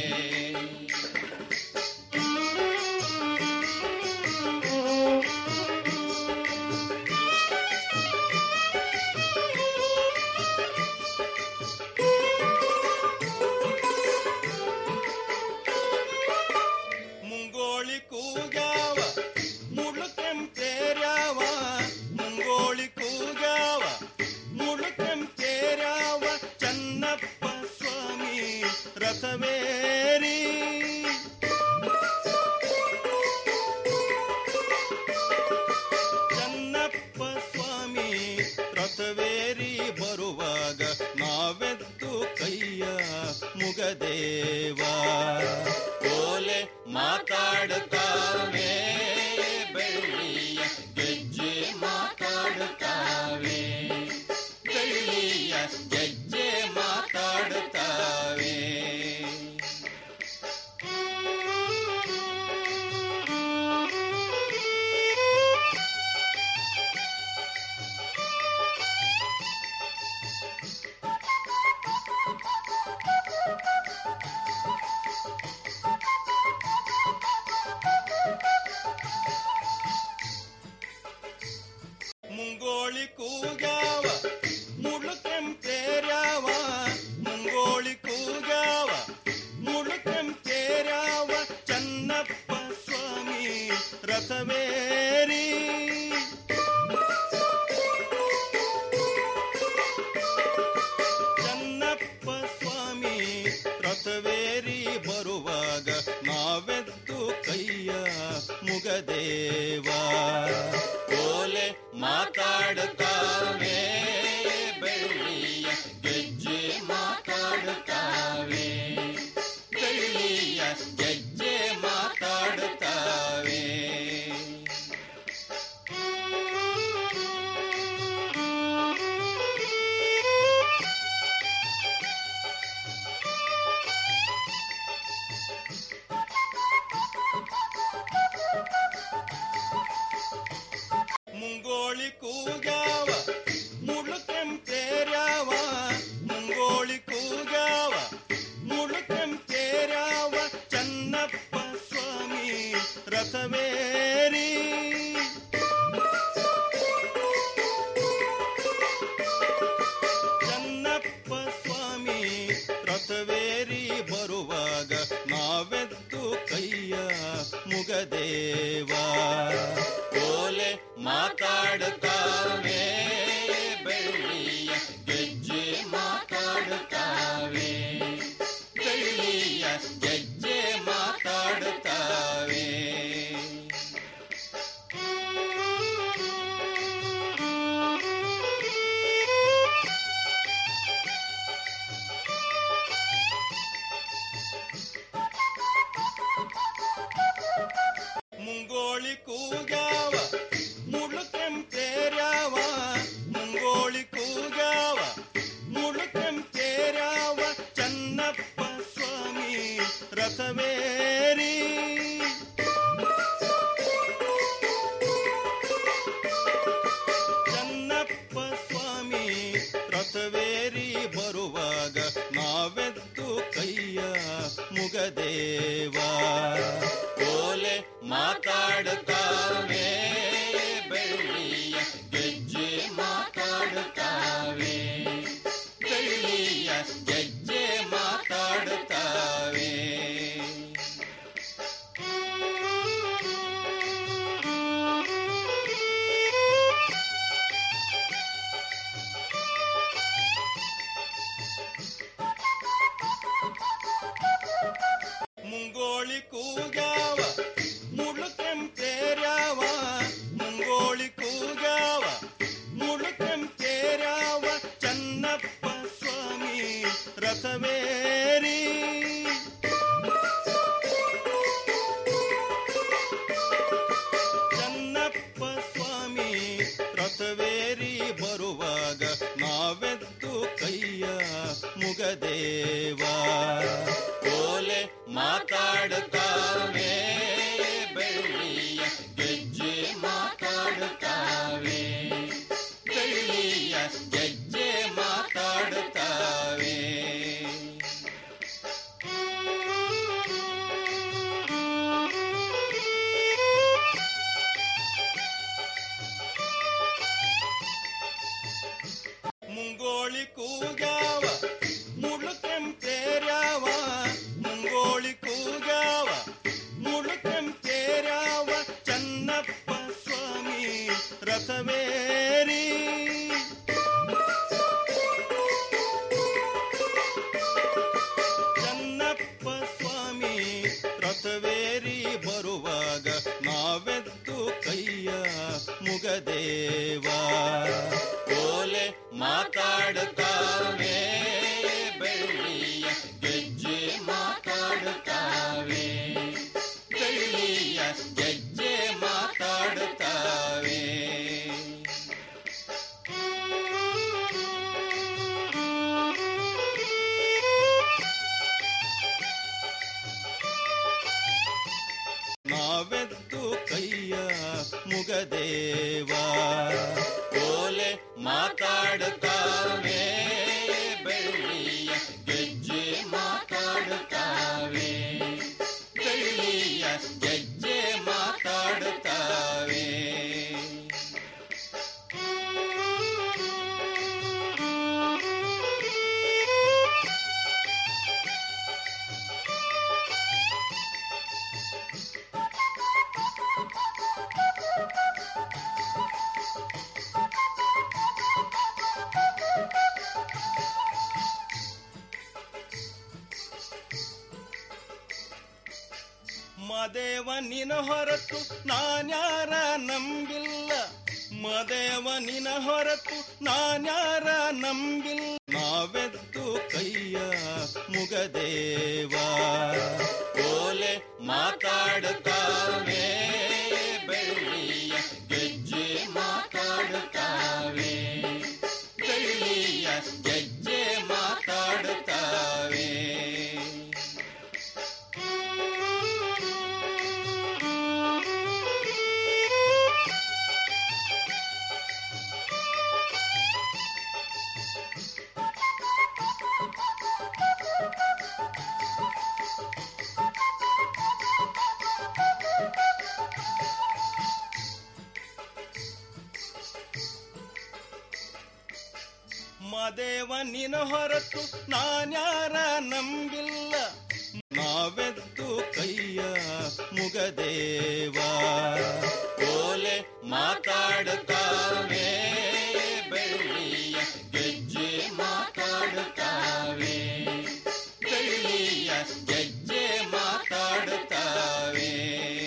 ಮುಂಗೋಳಿ ಕೂಗ್ಯಾವ ಮುಳುಕೆಂಪೇರ್ಯಾವ ಮುಂಗೋಳಿ ಕೂಗ್ಯಾವ ಮುಳುಕೆಂಪೇರ್ಯಾವ ಚನ್ನಪ್ಪ ಸ್ವಾಮಿ ರಥವೇರಿ ಚನ್ನಪ್ಪ ಸ್ವಾಮಿ ರಥವೇರಿ ಬರುವಾಗ ನಾವೆದ್ದು ಕೈಯ ಮುಗದೇವ ಕೋಲೆ ಮಾತಾಡುತ್ತಾವೆ ಬೆಳ್ಳಿಯ ಗೆಜ್ಜೆ ಮಾತಾಡುತ್ತಾವೆ ಬೆಳ್ಳಿಯ ಗೆಜ್ಜೆ ಮಾತಾಡುತ್ತಾವೆ ಮುಂಗೋಳಿ ಕೂಗ್ಯಾವ ಮುಳುಕೆಂಪೇರ್ಯಾವ ಮುಂಗೋಳಿ ಕೂಗ್ಯಾವ ಮುಳುಕೆಂಪೇರ್ಯಾವ ಚನ್ನಪ್ಪ ಸ್ವಾಮಿ ರಥವೇರಿ ಚನ್ನಪ್ಪ ಸ್ವಾಮಿ ರಥವೇರಿ ಬರುವಾಗ ನಾವೆದ್ದು ಕೈಯ ಮುಗದೇವ ಕೋಲೆ ಮಾತಾಡುತ್ತಾವೆ ಬೆಳ್ಳಿಯ ಗೆಜ್ಜೆ ಮಾತಾಡುತ್ತಾವೆ ಬೆಳ್ಳಿಯ ಗೆಜ್ಜೆ ಮಾತಾಡುತ್ತಾವೆ ಮುಂಗೋಳಿ ಕೂಗ್ಯಾವ ಮುಳುಕೆಂಪೇರ್ಯಾವ ಮುಂಗೋಳಿ ಕೂಗ್ಯಾವ ಮುಳುಕೆಂಪೇರ್ಯಾವ ಚನ್ನಪ್ಪ ಸ್ವಾಮಿ ರಥವೇರಿ ಚನ್ನಪ್ಪ ಸ್ವಾಮಿ ರಥವೇರಿ ಬರುವಾಗ ನಾವೆದ್ದು ಕೈಯ ಮುಗದೇವ ಕೋಲೆ ಮಾತಾಡುತ್ತಾವೆ ಬೆಳ್ಳಿಯ ಗೆಜ್ಜೆ ಮಾತಾಡುತ್ತಾವೆ ಬೆಳ್ಳಿಯ ಗೆಜ್ಜೆ ಮಾತಾಡುತ್ತಾವೆ ಮುಂಗೋಳಿ ಕೂಗ್ಯಾವ ಮುಳುಕೆಂಪೇರ್ಯಾವ ಮುಂಗೋಳಿ ಕೂಗ್ಯಾವ ಮುಳುಕೆಂಪೇರ್ಯಾವ ಚನ್ನಪ್ಪ ಸ್ವಾಮಿ ರಥವೇರಿ ಕೂಗ್ಯಾವ ಮುಳ್ಳು ಕೆಂಪೇರ್ಯಾವ ಮುಂಗೋಳಿ ಕೂಗ್ಯಾವ ಮುಳ್ಳು ಕೆಂಪೇರ್ಯಾವ ಚನ್ನಪ್ಪ ಸ್ವಾಮಿ ರಥವೇರಿ ಚನ್ನಪ್ಪ ಸ್ವಾಮಿ ರಥವೇರಿ ಬರುವಾಗ ನಾವೆದ್ದು ಕೈಯ ಮುಗದೇವ ಓಲೆ ಮಾತಾಡುತ್ತಾವೆ ಬೆಳ್ಳಿಯ ಗೆಜ್ಜೆ ಮಾತಾಡುತ್ತಾವೆ ಬೆಳ್ಳಿಯ ಗೆಜ್ಜೆ ಮಾತಾಡುತ್ತಾವೆ ನಾವೆದ್ದು ಕೈಯ ಮುಗದೇವ ಓಲೆ ಮಾತಾಡುತ್ತಾವೆ ಬೆಳ್ಳಿಯ ಗೆಜ್ಜೆ ಮಾತಾಡುತ್ತಾವೆ ಬೆಳ್ಳಿಯ ಗೆಜ್ಜೆ ಮಾತಾಡುತ್ತಾವೆ ಮದೇವ ನಿನ ಹೊರತು ನಾನ್ಯಾರ ನಂಬಿಲ್ಲ ಮದೇವ ನಿನ ಹೊರತು ನಾನ್ಯಾರ ನಂಬಿಲ್ಲ ನಾವೆದ್ದು ಕೈಯ ಮುಗದೇವ ಓಲೆ ಮಾತಾಡುತ್ತಾವೆ ಬೆಳ್ಳಿಯ ಗೆಜ್ಜೆ ಮಾತಾಡುತ್ತಾವೆ ಬೆಳ್ಳಿಯ ಗೆಜ್ಜೆ ಮಾತಾಡುತ್ತಾವೆ ಮದೇವ ನಿನ ಹೊರತು ನಾನ್ಯಾರ ನಂಬಿಲ್ಲ ನಾವೆದ್ದು ಕೈಯ ಮುಗದೇವ ಓಲೆ ಮಾತಾಡುತ್ತಾವೆ ಬೆಳ್ಳಿಯ ಗೆಜ್ಜೆ ಮಾತಾಡುತ್ತಾವೆ ಬೆಳ್ಳಿಯ ಗೆಜ್ಜೆ ಮಾತಾಡುತ್ತಾವೆ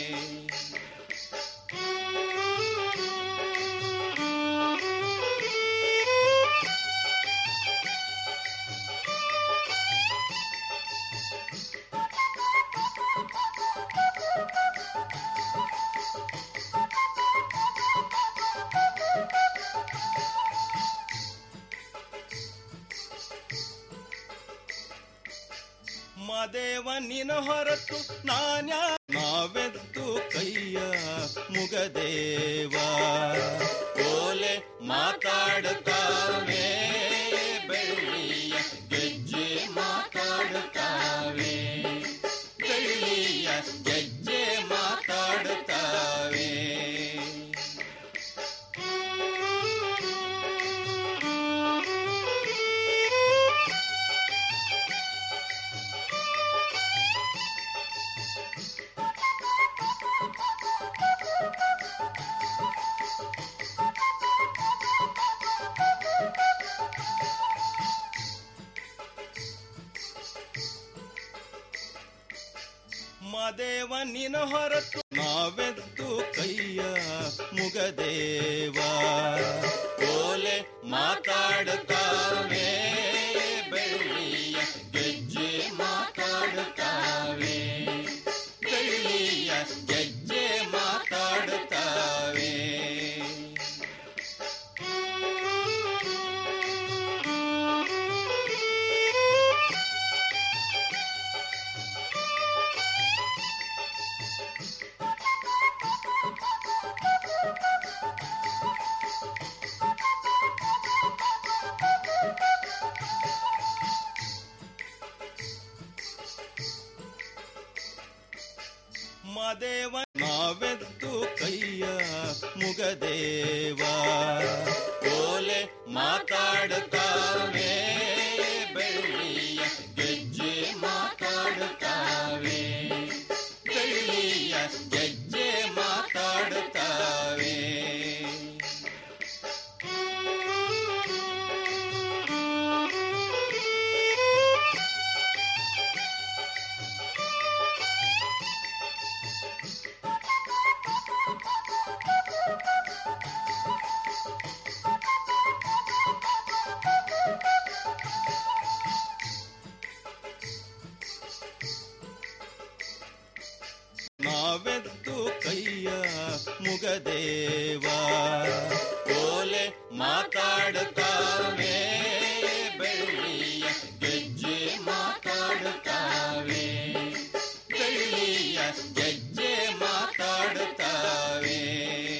ಮದೇವ ನಿನ ಹೊರತು ನಾನ್ಯಾ ನಾವೆದ್ದು ಕೈಯ ಮುಗದೇವ ಓಲೆ ಮಾತಾಡುತ್ತಾವೆ ಬೆಳ್ಳಿಯ ಗೆಜ್ಜೆ ಮಾತಾಡುತ್ತಾವೆ ಬೆಳ್ಳಿಯ ಗೆಜ್ಜೆ ಮಾತಾಡುತ್ತಾವೆ ಮದೇವ ನಿನ ಹೊರತು ನಾವೆದ್ದು ಕೈಯ ಮುಗದೇವ ಓಲೆ ಮಾತಾಡುತ್ತಾವೆ ಬೆಳ್ಳಿಯ ಗೆಜ್ಜೆ ಮಾತಾಡುತ್ತಾವೆ ಬೆಳ್ಳಿಯ ಗೆಜ್ಜೆ ಮಾತಾಡುತ್ತಾವೆ ಮದೇವ ನಾವೆದ್ದು ಕೈಯ ಮುಗದೇವ ಓಲೆ ಮಾತಾಡುತ್ತಾವೆ ಬೆಳ್ಳಿಯ ಗೆಜ್ಜೆ ಮಾತಾಡುತ್ತಾವೆ ಬೆಳ್ಳಿಯ ಗೆಜ್ಜೆ ಮಾತಾಡುತ್ತಾವೆ ನಾವೆದ್ದು ಕೈಯ ಮುಗದೇವ ಓಲೆ ಮಾತಾಡುತ್ತಾವೆ ಬೆಳ್ಳಿಯ ಗೆಜ್ಜೆ ಮಾತಾಡುತ್ತಾವೆ ಬೆಳ್ಳಿಯ ಗೆಜ್ಜೆ ಮಾತಾಡುತ್ತಾವೆ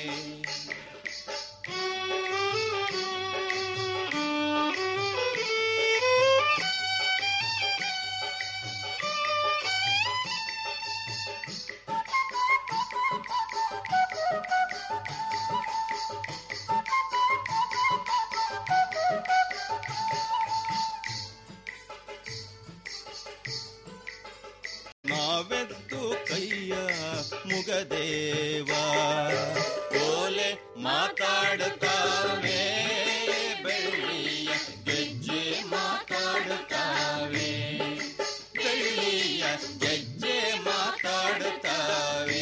ನಾವೆದ್ದು ಕೈಯ ಮುಗದೇವ ಓಲೆ ಮಾತಾಡುತ್ತಾವೆ ಬೆಳ್ಳಿಯ ಗೆಜ್ಜೆ ಮಾತಾಡುತ್ತಾವೆ ಬೆಳ್ಳಿಯ ಗೆಜ್ಜೆ ಮಾತಾಡುತ್ತಾವೆ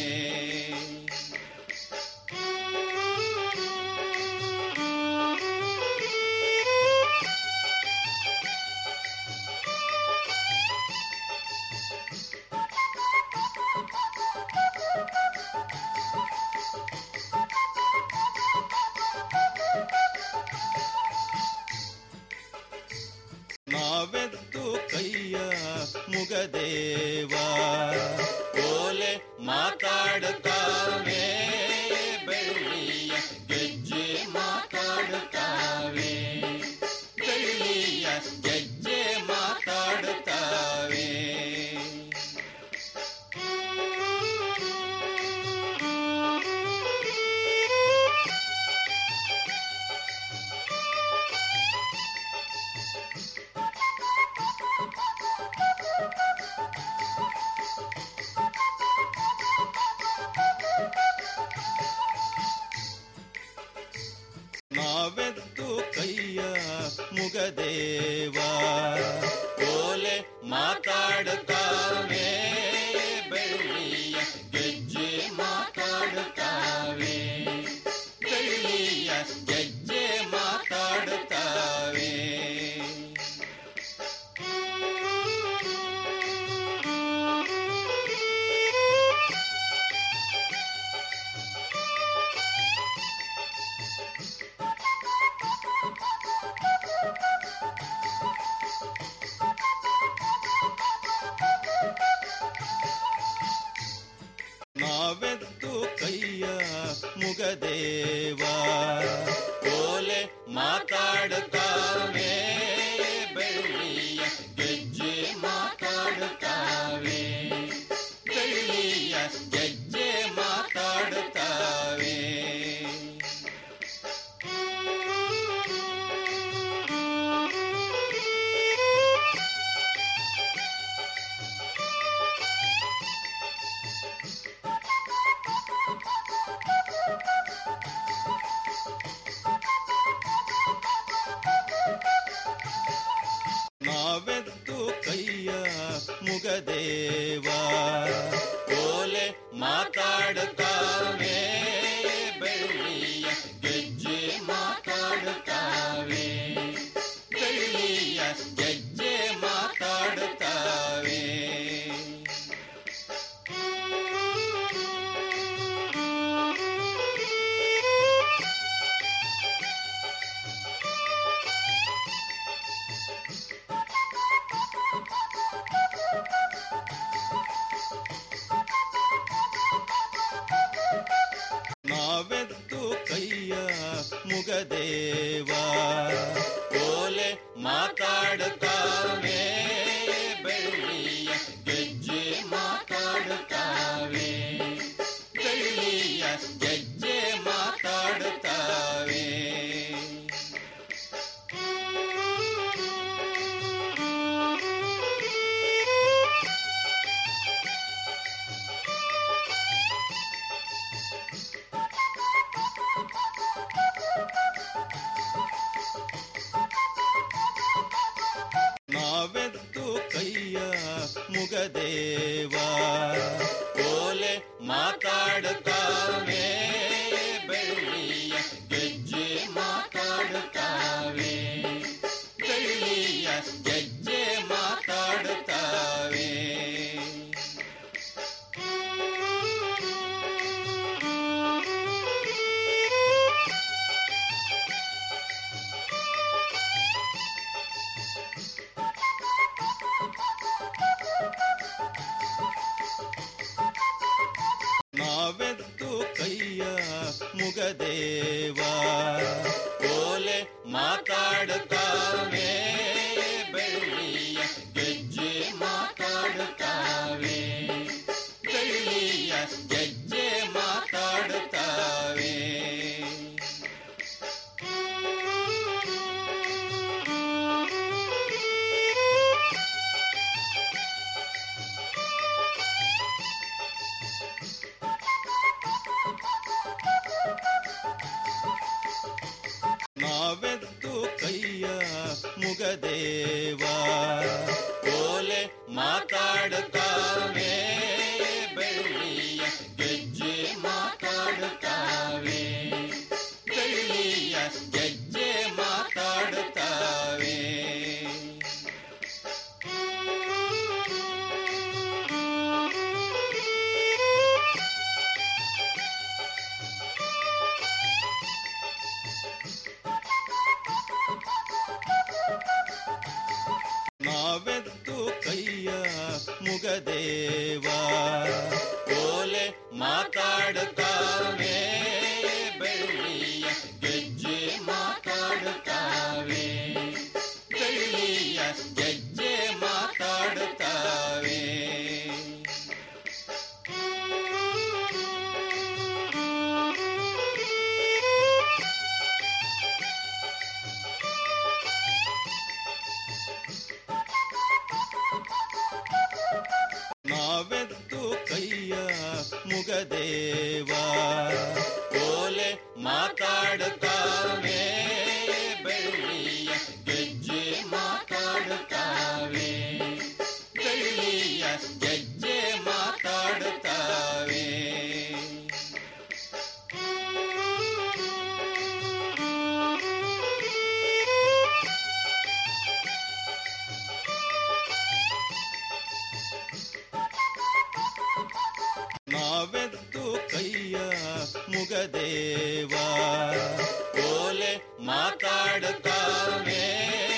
ನಾವೆದ್ದು ಕೈಯ ಮುಗದೇವ ಓಲೆ ಮಾತಾಡುತ್ತಾವೆ ಬೆಳ್ಳಿಯ ಗೆಜ್ಜೆ ಮಾತಾಡುತ್ತಾವೆ ಬೆಳ್ಳಿಯ ಗೆಜ್ಜೆ ಮಾತಾಡುತ್ತಾವೆ ನಾವೆದ್ದು ಕೈಯ ಮುಗದೇವ ಓಲೆ ಮಾತಾಡುತ್ತಾವೆ ಬೆಳ್ಳಿಯ ಗೆಜ್ಜೆ ಮಾತಾಡುತ್ತಾವೆ ಬೆಳ್ಳಿಯ ಗೆಜ್ಜೆ ಮಾತಾಡುತ್ತಾವೆ ನಾವೆದ್ದು ಕೈಯ ಮುಗದೇವ ಓಲೆ ಮಾತಾಡುತ್ತಾವೆ ಬೆಳ್ಳಿಯ ಗೆಜ್ಜೆ ಮಾತಾಡುತ್ತಾವೆ ಬೆಳ್ಳಿಯ ಗೆಜ್ಜೆ ಮಾತಾಡುತ್ತಾವೆ ನಾವೆದ್ದು ಕೈಯ ಮುಗದೇವ ಓಲೆ ಮಾತಾಡುತ್ತಾವೆ ಬೆಳ್ಳಿಯ ಗೆಜ್ಜೆ ಮಾತಾಡುತ್ತಾವೆ ಬೆಳ್ಳಿಯ ಗೆಜ್ಜೆ ಮಾತಾಡುತ್ತಾವೆ ನಾವೆದ್ದು ಕೈಯ ಮುಗದೇವ ಓಲೆ ಮಾತಾಡುತ್ತಾವೆ ಬೆಳ್ಳಿಯ ಗೆಜ್ಜೆ ಮಾತಾಡುತ್ತಾವೆ ಬೆಳ್ಳಿಯ ಗೆಜ್ಜೆ ಮಾತಾಡುತ್ತಾವೆ ಮುಗದೇವ ಓಲೆ ಮಾತಾಡುತ್ತಾವೆ ಬೆಳ್ಳಿಯ ಗೆಜ್ಜೆ ಮಾತಾಡುತ್ತಾವೆ ಬೆಳ್ಳಿಯ ಗೆಜ್ಜೆ ಮಾತಾಡುತ್ತಾವೆ ನಾವೆದ್ದು ಕೈಯ ಮುಗದೇವ ಓಲೆ ಮಾತಾಡುತ್ತಾವೆ ಬೆಳ್ಳಿಯ ಗೆಜ್ಜೆ ಮಾತಾಡುತ್ತಾವೆ ಬೆಳ್ಳಿಯ ಗೆಜ್ಜೆ ಮಾತಾಡುತ್ತಾವೆ ನಾವೆದ್ದು ಕೈಯ ಮುಗದೇವ ಓಲೆ ಮಾತಾಡುತ್ತಾವೆ ಬೆಳ್ಳಿಯ ಗೆಜ್ಜೆ ಮಾತಾಡುತ್ತಾವೆ ಬೆಳ್ಳಿಯ ಗೆಜ್ಜೆ ಮಾತಾಡುತ್ತಾವೆ ನಾವೆದ್ದು ಕೈಯ ಮುಗದೇವ ಓಲೆ ಮಾತಾಡುತ್ತಾವೆ ಬೆಳ್ಳಿಯ ಗೆಜ್ಜೆ ಮಾತಾಡುತ್ತಾವೆ ಬೆಳ್ಳಿಯ ಗೆಜ್ಜೆ ಮಾತಾಡುತ್ತಾವೆ ನಾವೆದ್ದು ಕೈಯ ಮುಗದೇವ ಓಲೆ ಮಾತಾಡುತ್ತಾವೆ